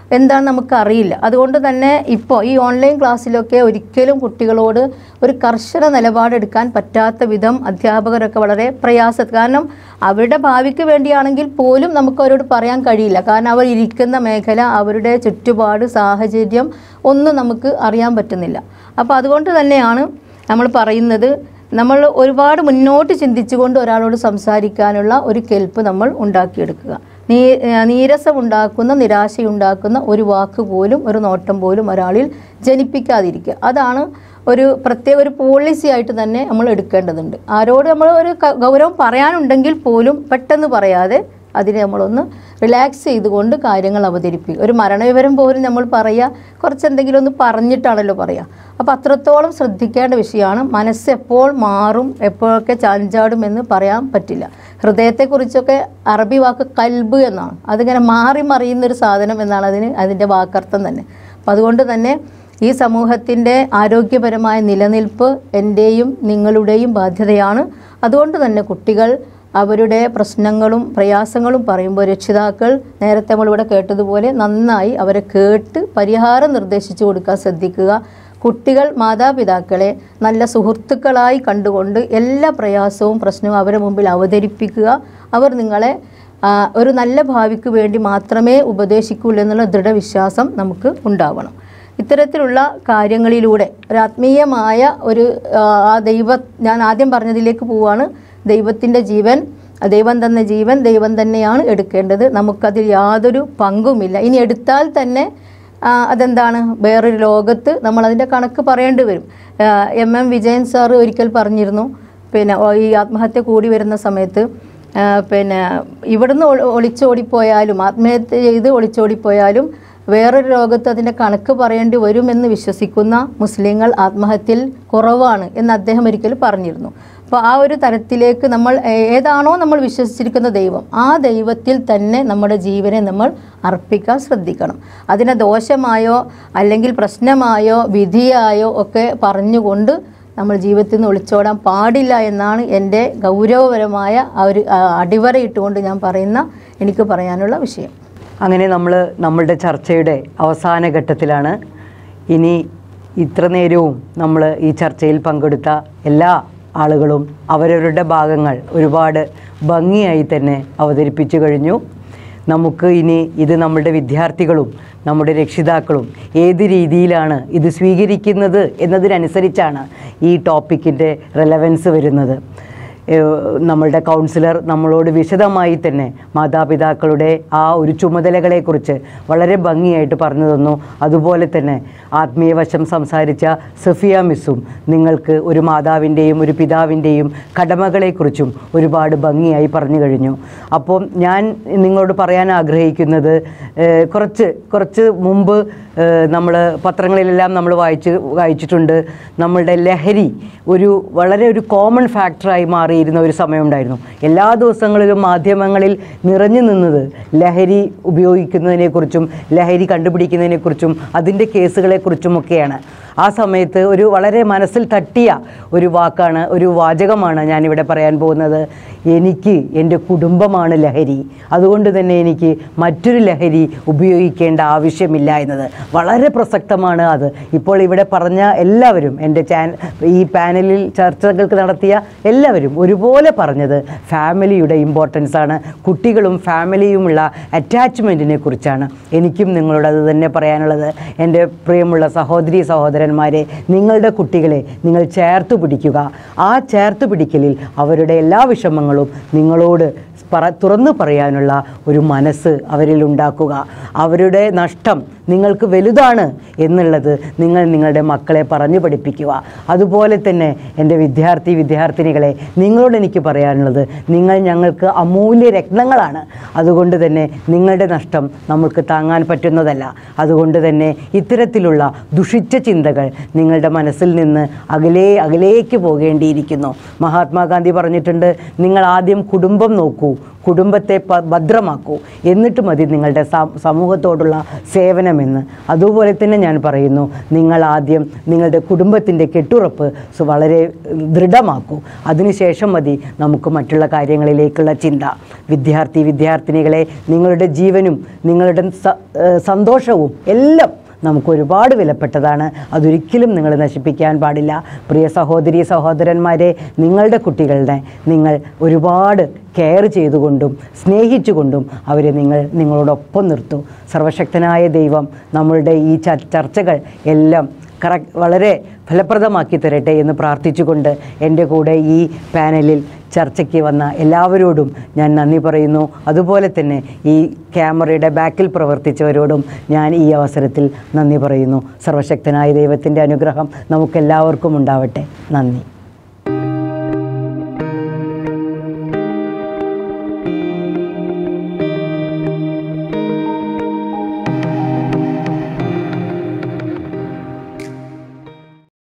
എന്താണ് നമുക്ക് അറിയില്ല അതുകൊണ്ട് തന്നെ ഇപ്പോൾ ഈ ഓൺലൈൻ ക്ലാസ്സിലൊക്കെ ഒരിക്കലും കുട്ടികളോട് ഒരു കർശന നിലപാടെടുക്കാൻ പറ്റാത്ത വിധം അധ്യാപകരൊക്കെ വളരെ പ്രയാസ കാരണം അവരുടെ ഭാവിക്ക് വേണ്ടിയാണെങ്കിൽ പോലും നമുക്ക് അവരോട് പറയാൻ കഴിയില്ല കാരണം അവർ ഇരിക്കുന്ന മേഖല അവരുടെ ചുറ്റുപാട് സാഹചര്യം ഒന്നും നമുക്ക് അറിയാൻ പറ്റുന്നില്ല അപ്പോൾ അതുകൊണ്ട് തന്നെയാണ് നമ്മൾ പറയുന്നത് നമ്മൾ ഒരുപാട് മുന്നോട്ട് ചിന്തിച്ചുകൊണ്ട് ഒരാളോട് സംസാരിക്കാനുള്ള ഒരു കെൽപ്പ് നമ്മൾ ഉണ്ടാക്കിയെടുക്കുക നീ നീരസമുണ്ടാക്കുന്ന നിരാശയുണ്ടാക്കുന്ന ഒരു വാക്ക് പോലും ഒരു നോട്ടം പോലും ഒരാളിൽ ജനിപ്പിക്കാതിരിക്കുക അതാണ് ഒരു പ്രത്യേക ഒരു പോളിസി ആയിട്ട് തന്നെ നമ്മൾ എടുക്കേണ്ടതുണ്ട് ആരോട് നമ്മൾ ഒരു ക- ഗൗരവം പറയാനുണ്ടെങ്കിൽ പോലും പെട്ടെന്ന് പറയാതെ അതിനെ നമ്മളൊന്ന് റിലാക്സ് ചെയ്തുകൊണ്ട് കാര്യങ്ങൾ അവതരിപ്പിക്കുക ഒരു മരണവിവരം പോലും നമ്മൾ പറയുക കുറച്ച് എന്തെങ്കിലും ഒന്ന് പറഞ്ഞിട്ടാണല്ലോ പറയുക അപ്പോൾ അത്രത്തോളം ശ്രദ്ധിക്കേണ്ട വിഷയമാണ് മനസ്സ് എപ്പോൾ മാറും എപ്പോഴൊക്കെ ചാഞ്ചാടുമെന്ന് പറയാൻ പറ്റില്ല ഹൃദയത്തെക്കുറിച്ചൊക്കെ അറബി വാക്ക് കൽബ് എന്നാണ് അതിങ്ങനെ മാറി മറിയുന്നൊരു സാധനം എന്നാണ് അതിന് അതിൻ്റെ വാക്കർത്ഥം തന്നെ അപ്പം അതുകൊണ്ട് തന്നെ ഈ സമൂഹത്തിൻ്റെ ആരോഗ്യപരമായ നിലനിൽപ്പ് എൻ്റെയും നിങ്ങളുടെയും ബാധ്യതയാണ് അതുകൊണ്ട് തന്നെ കുട്ടികൾ അവരുടെ പ്രശ്നങ്ങളും പ്രയാസങ്ങളും പറയുമ്പോൾ രക്ഷിതാക്കൾ നേരത്തെ നമ്മളിവിടെ കേട്ടതുപോലെ നന്നായി അവരെ കേട്ട് പരിഹാരം നിർദ്ദേശിച്ചു കൊടുക്കാൻ ശ്രദ്ധിക്കുക കുട്ടികൾ മാതാപിതാക്കളെ നല്ല സുഹൃത്തുക്കളായി കണ്ടുകൊണ്ട് എല്ലാ പ്രയാസവും പ്രശ്നവും അവരുടെ മുമ്പിൽ അവതരിപ്പിക്കുക അവർ നിങ്ങളെ ആ, ഒരു നല്ല ഭാവിക്ക് വേണ്ടി മാത്രമേ ഉപദേശിക്കുള്ളൂ എന്നുള്ള ദൃഢവിശ്വാസം നമുക്ക് ഉണ്ടാവണം ഇത്തരത്തിലുള്ള കാര്യങ്ങളിലൂടെ ഒരു ആത്മീയമായ ഒരു ആ, ആ ദൈവ ഞാൻ ആദ്യം പറഞ്ഞതിലേക്ക് പോവാണ് ദൈവത്തിൻ്റെ ജീവൻ ദൈവം തന്ന ജീവൻ ദൈവം തന്നെയാണ് എടുക്കേണ്ടത് നമുക്കതിൽ യാതൊരു പങ്കുമില്ല ഇനി എടുത്താൽ തന്നെ ആ, അതെന്താണ് വേറൊരു ലോകത്ത് നമ്മൾ അതിൻ്റെ കണക്ക് പറയേണ്ടി വരും ആ, എം എം വിജയൻ സാറ് ഒരിക്കൽ പറഞ്ഞിരുന്നു പിന്നെ ഓ, ഈ ആത്മഹത്യ കൂടി വരുന്ന സമയത്ത് ആ, പിന്നെ ഇവിടുന്ന് ഒളി- ഒളിച്ചോടിപ്പോയാലും ആത്മഹത്യ ചെയ്ത് ഒളിച്ചോടിപ്പോയാലും വേറൊരു ലോകത്ത് അതിൻ്റെ കണക്ക് പറയേണ്ടി വരുമെന്ന് വിശ്വസിക്കുന്ന മുസ്ലിങ്ങൾ ആത്മഹത്യയിൽ കുറവാണ് എന്ന് അദ്ദേഹം ഒരിക്കൽ പറഞ്ഞിരുന്നു അപ്പോൾ ആ ഒരു തരത്തിലേക്ക് നമ്മൾ ഏ- ഏതാണോ നമ്മൾ വിശ്വസിച്ചിരിക്കുന്ന ദൈവം ആ ദൈവത്തിൽ തന്നെ നമ്മുടെ ജീവനെ നമ്മൾ അർപ്പിക്കാൻ ശ്രദ്ധിക്കണം അതിനെ ദോഷമായോ അല്ലെങ്കിൽ പ്രശ്നമായോ വിധിയായോ ഒക്കെ പറഞ്ഞുകൊണ്ട് നമ്മൾ ജീവിതത്തിൽ നിന്ന് ഒളിച്ചോടാൻ പാടില്ല എന്നാണ് എൻ്റെ ഗൗരവപരമായ ആ ഒരു ആ, അടിവരയിട്ടുകൊണ്ട് ഞാൻ പറയുന്ന എനിക്ക് പറയാനുള്ള വിഷയം അങ്ങനെ നമ്മൾ നമ്മളുടെ ചർച്ചയുടെ അവസാന ഘട്ടത്തിലാണ് ഇനി ഇത്ര നേരവും നമ്മൾ ഈ ചർച്ചയിൽ പങ്കെടുത്ത എല്ലാ ആളുകളും അവരവരുടെ ഭാഗങ്ങൾ ഒരുപാട് ഭംഗിയായി തന്നെ അവതരിപ്പിച്ചു കഴിഞ്ഞു നമുക്ക് ഇനി ഇത് നമ്മളുടെ വിദ്യാർത്ഥികളും നമ്മുടെ രക്ഷിതാക്കളും ഏത് രീതിയിലാണ് ഇത് സ്വീകരിക്കുന്നത് എന്നതിനനുസരിച്ചാണ് ഈ ടോപ്പിക്കിൻ്റെ റെലവൻസ് വരുന്നത് ഏഹ് നമ്മളുടെ കൗൺസിലർ നമ്മളോട് വിശദമായി തന്നെ മാതാപിതാക്കളുടെ ആ ഒരു ചുമതലകളെക്കുറിച്ച് വളരെ ഭംഗിയായിട്ട് പറഞ്ഞു തന്നു അതുപോലെ തന്നെ ആത്മീയ വശം സംസാരിച്ച സഫിയ മിസ്സും നിങ്ങൾക്ക് ഒരു മാതാവിൻ്റെയും ഒരു പിതാവിൻ്റെയും കടമകളെക്കുറിച്ചും ഒരുപാട് ഭംഗിയായി പറഞ്ഞു കഴിഞ്ഞു അപ്പോൾ ഞാൻ നിങ്ങളോട് പറയാൻ ആഗ്രഹിക്കുന്നത് ഏഹ് കുറച്ച് കുറച്ച് മുമ്പ് നമ്മൾ പത്രങ്ങളിലെല്ലാം നമ്മൾ വായിച്ച് വായിച്ചിട്ടുണ്ട് നമ്മളുടെ ലഹരി ഒരു വളരെ ഒരു കോമൺ ഫാക്ടറായി മാറിയിരുന്ന ഒരു സമയമുണ്ടായിരുന്നു എല്ലാ ദിവസങ്ങളിലും മാധ്യമങ്ങളിൽ നിറഞ്ഞു നിന്നത് ലഹരി ഉപയോഗിക്കുന്നതിനെക്കുറിച്ചും ലഹരി കണ്ടുപിടിക്കുന്നതിനെക്കുറിച്ചും അതിൻ്റെ കേസുകളെക്കുറിച്ചുമൊക്കെയാണ് ആ സമയത്ത് ഒരു വളരെ മനസ്സിൽ തട്ടിയ ഒരു വാക്കാണ് ഒരു വാചകമാണ് ഞാനിവിടെ പറയാൻ പോകുന്നത് എനിക്ക് എൻ്റെ കുടുംബമാണ് ലഹരി അതുകൊണ്ട് തന്നെ എനിക്ക് മറ്റൊരു ലഹരി ഉപയോഗിക്കേണ്ട ആവശ്യമില്ല എന്നത് വളരെ പ്രസക്തമാണ് അത് ഇപ്പോൾ ഇവിടെ പറഞ്ഞ എല്ലാവരും എൻ്റെ ചാൻ ഈ പാനലിൽ ചർച്ചകൾക്ക് നടത്തിയ എല്ലാവരും ഒരുപോലെ പറഞ്ഞത് ഫാമിലിയുടെ ഇമ്പോർട്ടൻസ് ആണ് കുട്ടികളും ഫാമിലിയുമുള്ള അറ്റാച്ച്മെൻറ്റിനെ കുറിച്ചാണ് എനിക്കും നിങ്ങളോട് അത് തന്നെ പറയാനുള്ളത് എൻ്റെ പ്രിയമുള്ള സഹോദരി സഹോദരന്മാരെ നിങ്ങളുടെ കുട്ടികളെ നിങ്ങൾ ചേർത്ത് പിടിക്കുക ആ ചേർത്ത് പിടിക്കലിൽ അവരുടെ എല്ലാ വിഷമങ്ങളും നിങ്ങളോട് പറ തുറന്നു പറയാനുള്ള ഒരു മനസ്സ് അവരിൽ ഉണ്ടാക്കുക അവരുടെ നഷ്ടം നിങ്ങൾക്ക് വലുതാണ് എന്നുള്ളത് നിങ്ങൾ നിങ്ങളുടെ മക്കളെ പറഞ്ഞു പഠിപ്പിക്കുക അതുപോലെ തന്നെ എൻ്റെ വിദ്യാർത്ഥി വിദ്യാർത്ഥിനികളെ നിങ്ങളോട് എനിക്ക് പറയാനുള്ളത് നിങ്ങൾ ഞങ്ങൾക്ക് അമൂല്യ രത്നങ്ങളാണ് അതുകൊണ്ട് തന്നെ നിങ്ങളുടെ നഷ്ടം നമുക്ക് താങ്ങാൻ പറ്റുന്നതല്ല അതുകൊണ്ട് തന്നെ ഇത്തരത്തിലുള്ള ദുഷിച്ച ചിന്തകൾ നിങ്ങളുടെ മനസ്സിൽ നിന്ന് അകലേ അകലേക്ക് പോകേണ്ടിയിരിക്കുന്നു മഹാത്മാഗാന്ധി പറഞ്ഞിട്ടുണ്ട് നിങ്ങൾ ആദ്യം കുടുംബം നോക്കൂ കുടുംബത്തെ പ- ഭദ്രമാക്കൂ എന്നിട്ട് മതി നിങ്ങളുടെ സ- സമൂഹത്തോടുള്ള സേവനം ചെയ്യണമെന്ന് അതുപോലെ തന്നെ ഞാൻ പറയുന്നു നിങ്ങൾ ആദ്യം നിങ്ങളുടെ കുടുംബത്തിൻ്റെ കെട്ടുറപ്പ് സു- വളരെ ദൃഢമാക്കൂ അതിനുശേഷം മതി നമുക്ക് മറ്റുള്ള കാര്യങ്ങളിലേക്കുള്ള ചിന്ത വിദ്യാർത്ഥി വിദ്യാർത്ഥിനികളെ നിങ്ങളുടെ ജീവനും നിങ്ങളുടെ സ- ഏഹ് സന്തോഷവും എല്ലാം നമുക്ക് ഒരുപാട് വിലപ്പെട്ടതാണ് അതൊരിക്കലും നിങ്ങൾ നശിപ്പിക്കാൻ പാടില്ല പ്രിയ സഹോദരി സഹോദരന്മാരെ നിങ്ങളുടെ കുട്ടികളുടെ നിങ്ങൾ ഒരുപാട് കെയർ ചെയ്തുകൊണ്ടും സ്നേഹിച്ചുകൊണ്ടും അവരെ നിങ്ങൾ നിങ്ങളോടൊപ്പം നിർത്തൂ സർവശക്തനായ ദൈവം നമ്മളുടെ ഈ ചർ- ചർച്ചകൾ എല്ലാം കറക്റ്റ് വളരെ ഫലപ്രദമാക്കി തരട്ടെ എന്ന് പ്രാർത്ഥിച്ചുകൊണ്ട് എൻ്റെ കൂടെ ഈ പാനലിൽ ചർച്ചയ്ക്ക് വന്ന എല്ലാവരോടും ഞാൻ നന്ദി പറയുന്നു അതുപോലെ തന്നെ ഈ ക്യാമറയുടെ ബാക്കിൽ പ്രവർത്തിച്ചവരോടും ഞാൻ ഈ അവസരത്തിൽ നന്ദി പറയുന്നു സർവശക്തനായ ദൈവത്തിൻ്റെ അനുഗ്രഹം നമുക്കെല്ലാവർക്കും ഉണ്ടാവട്ടെ നന്ദി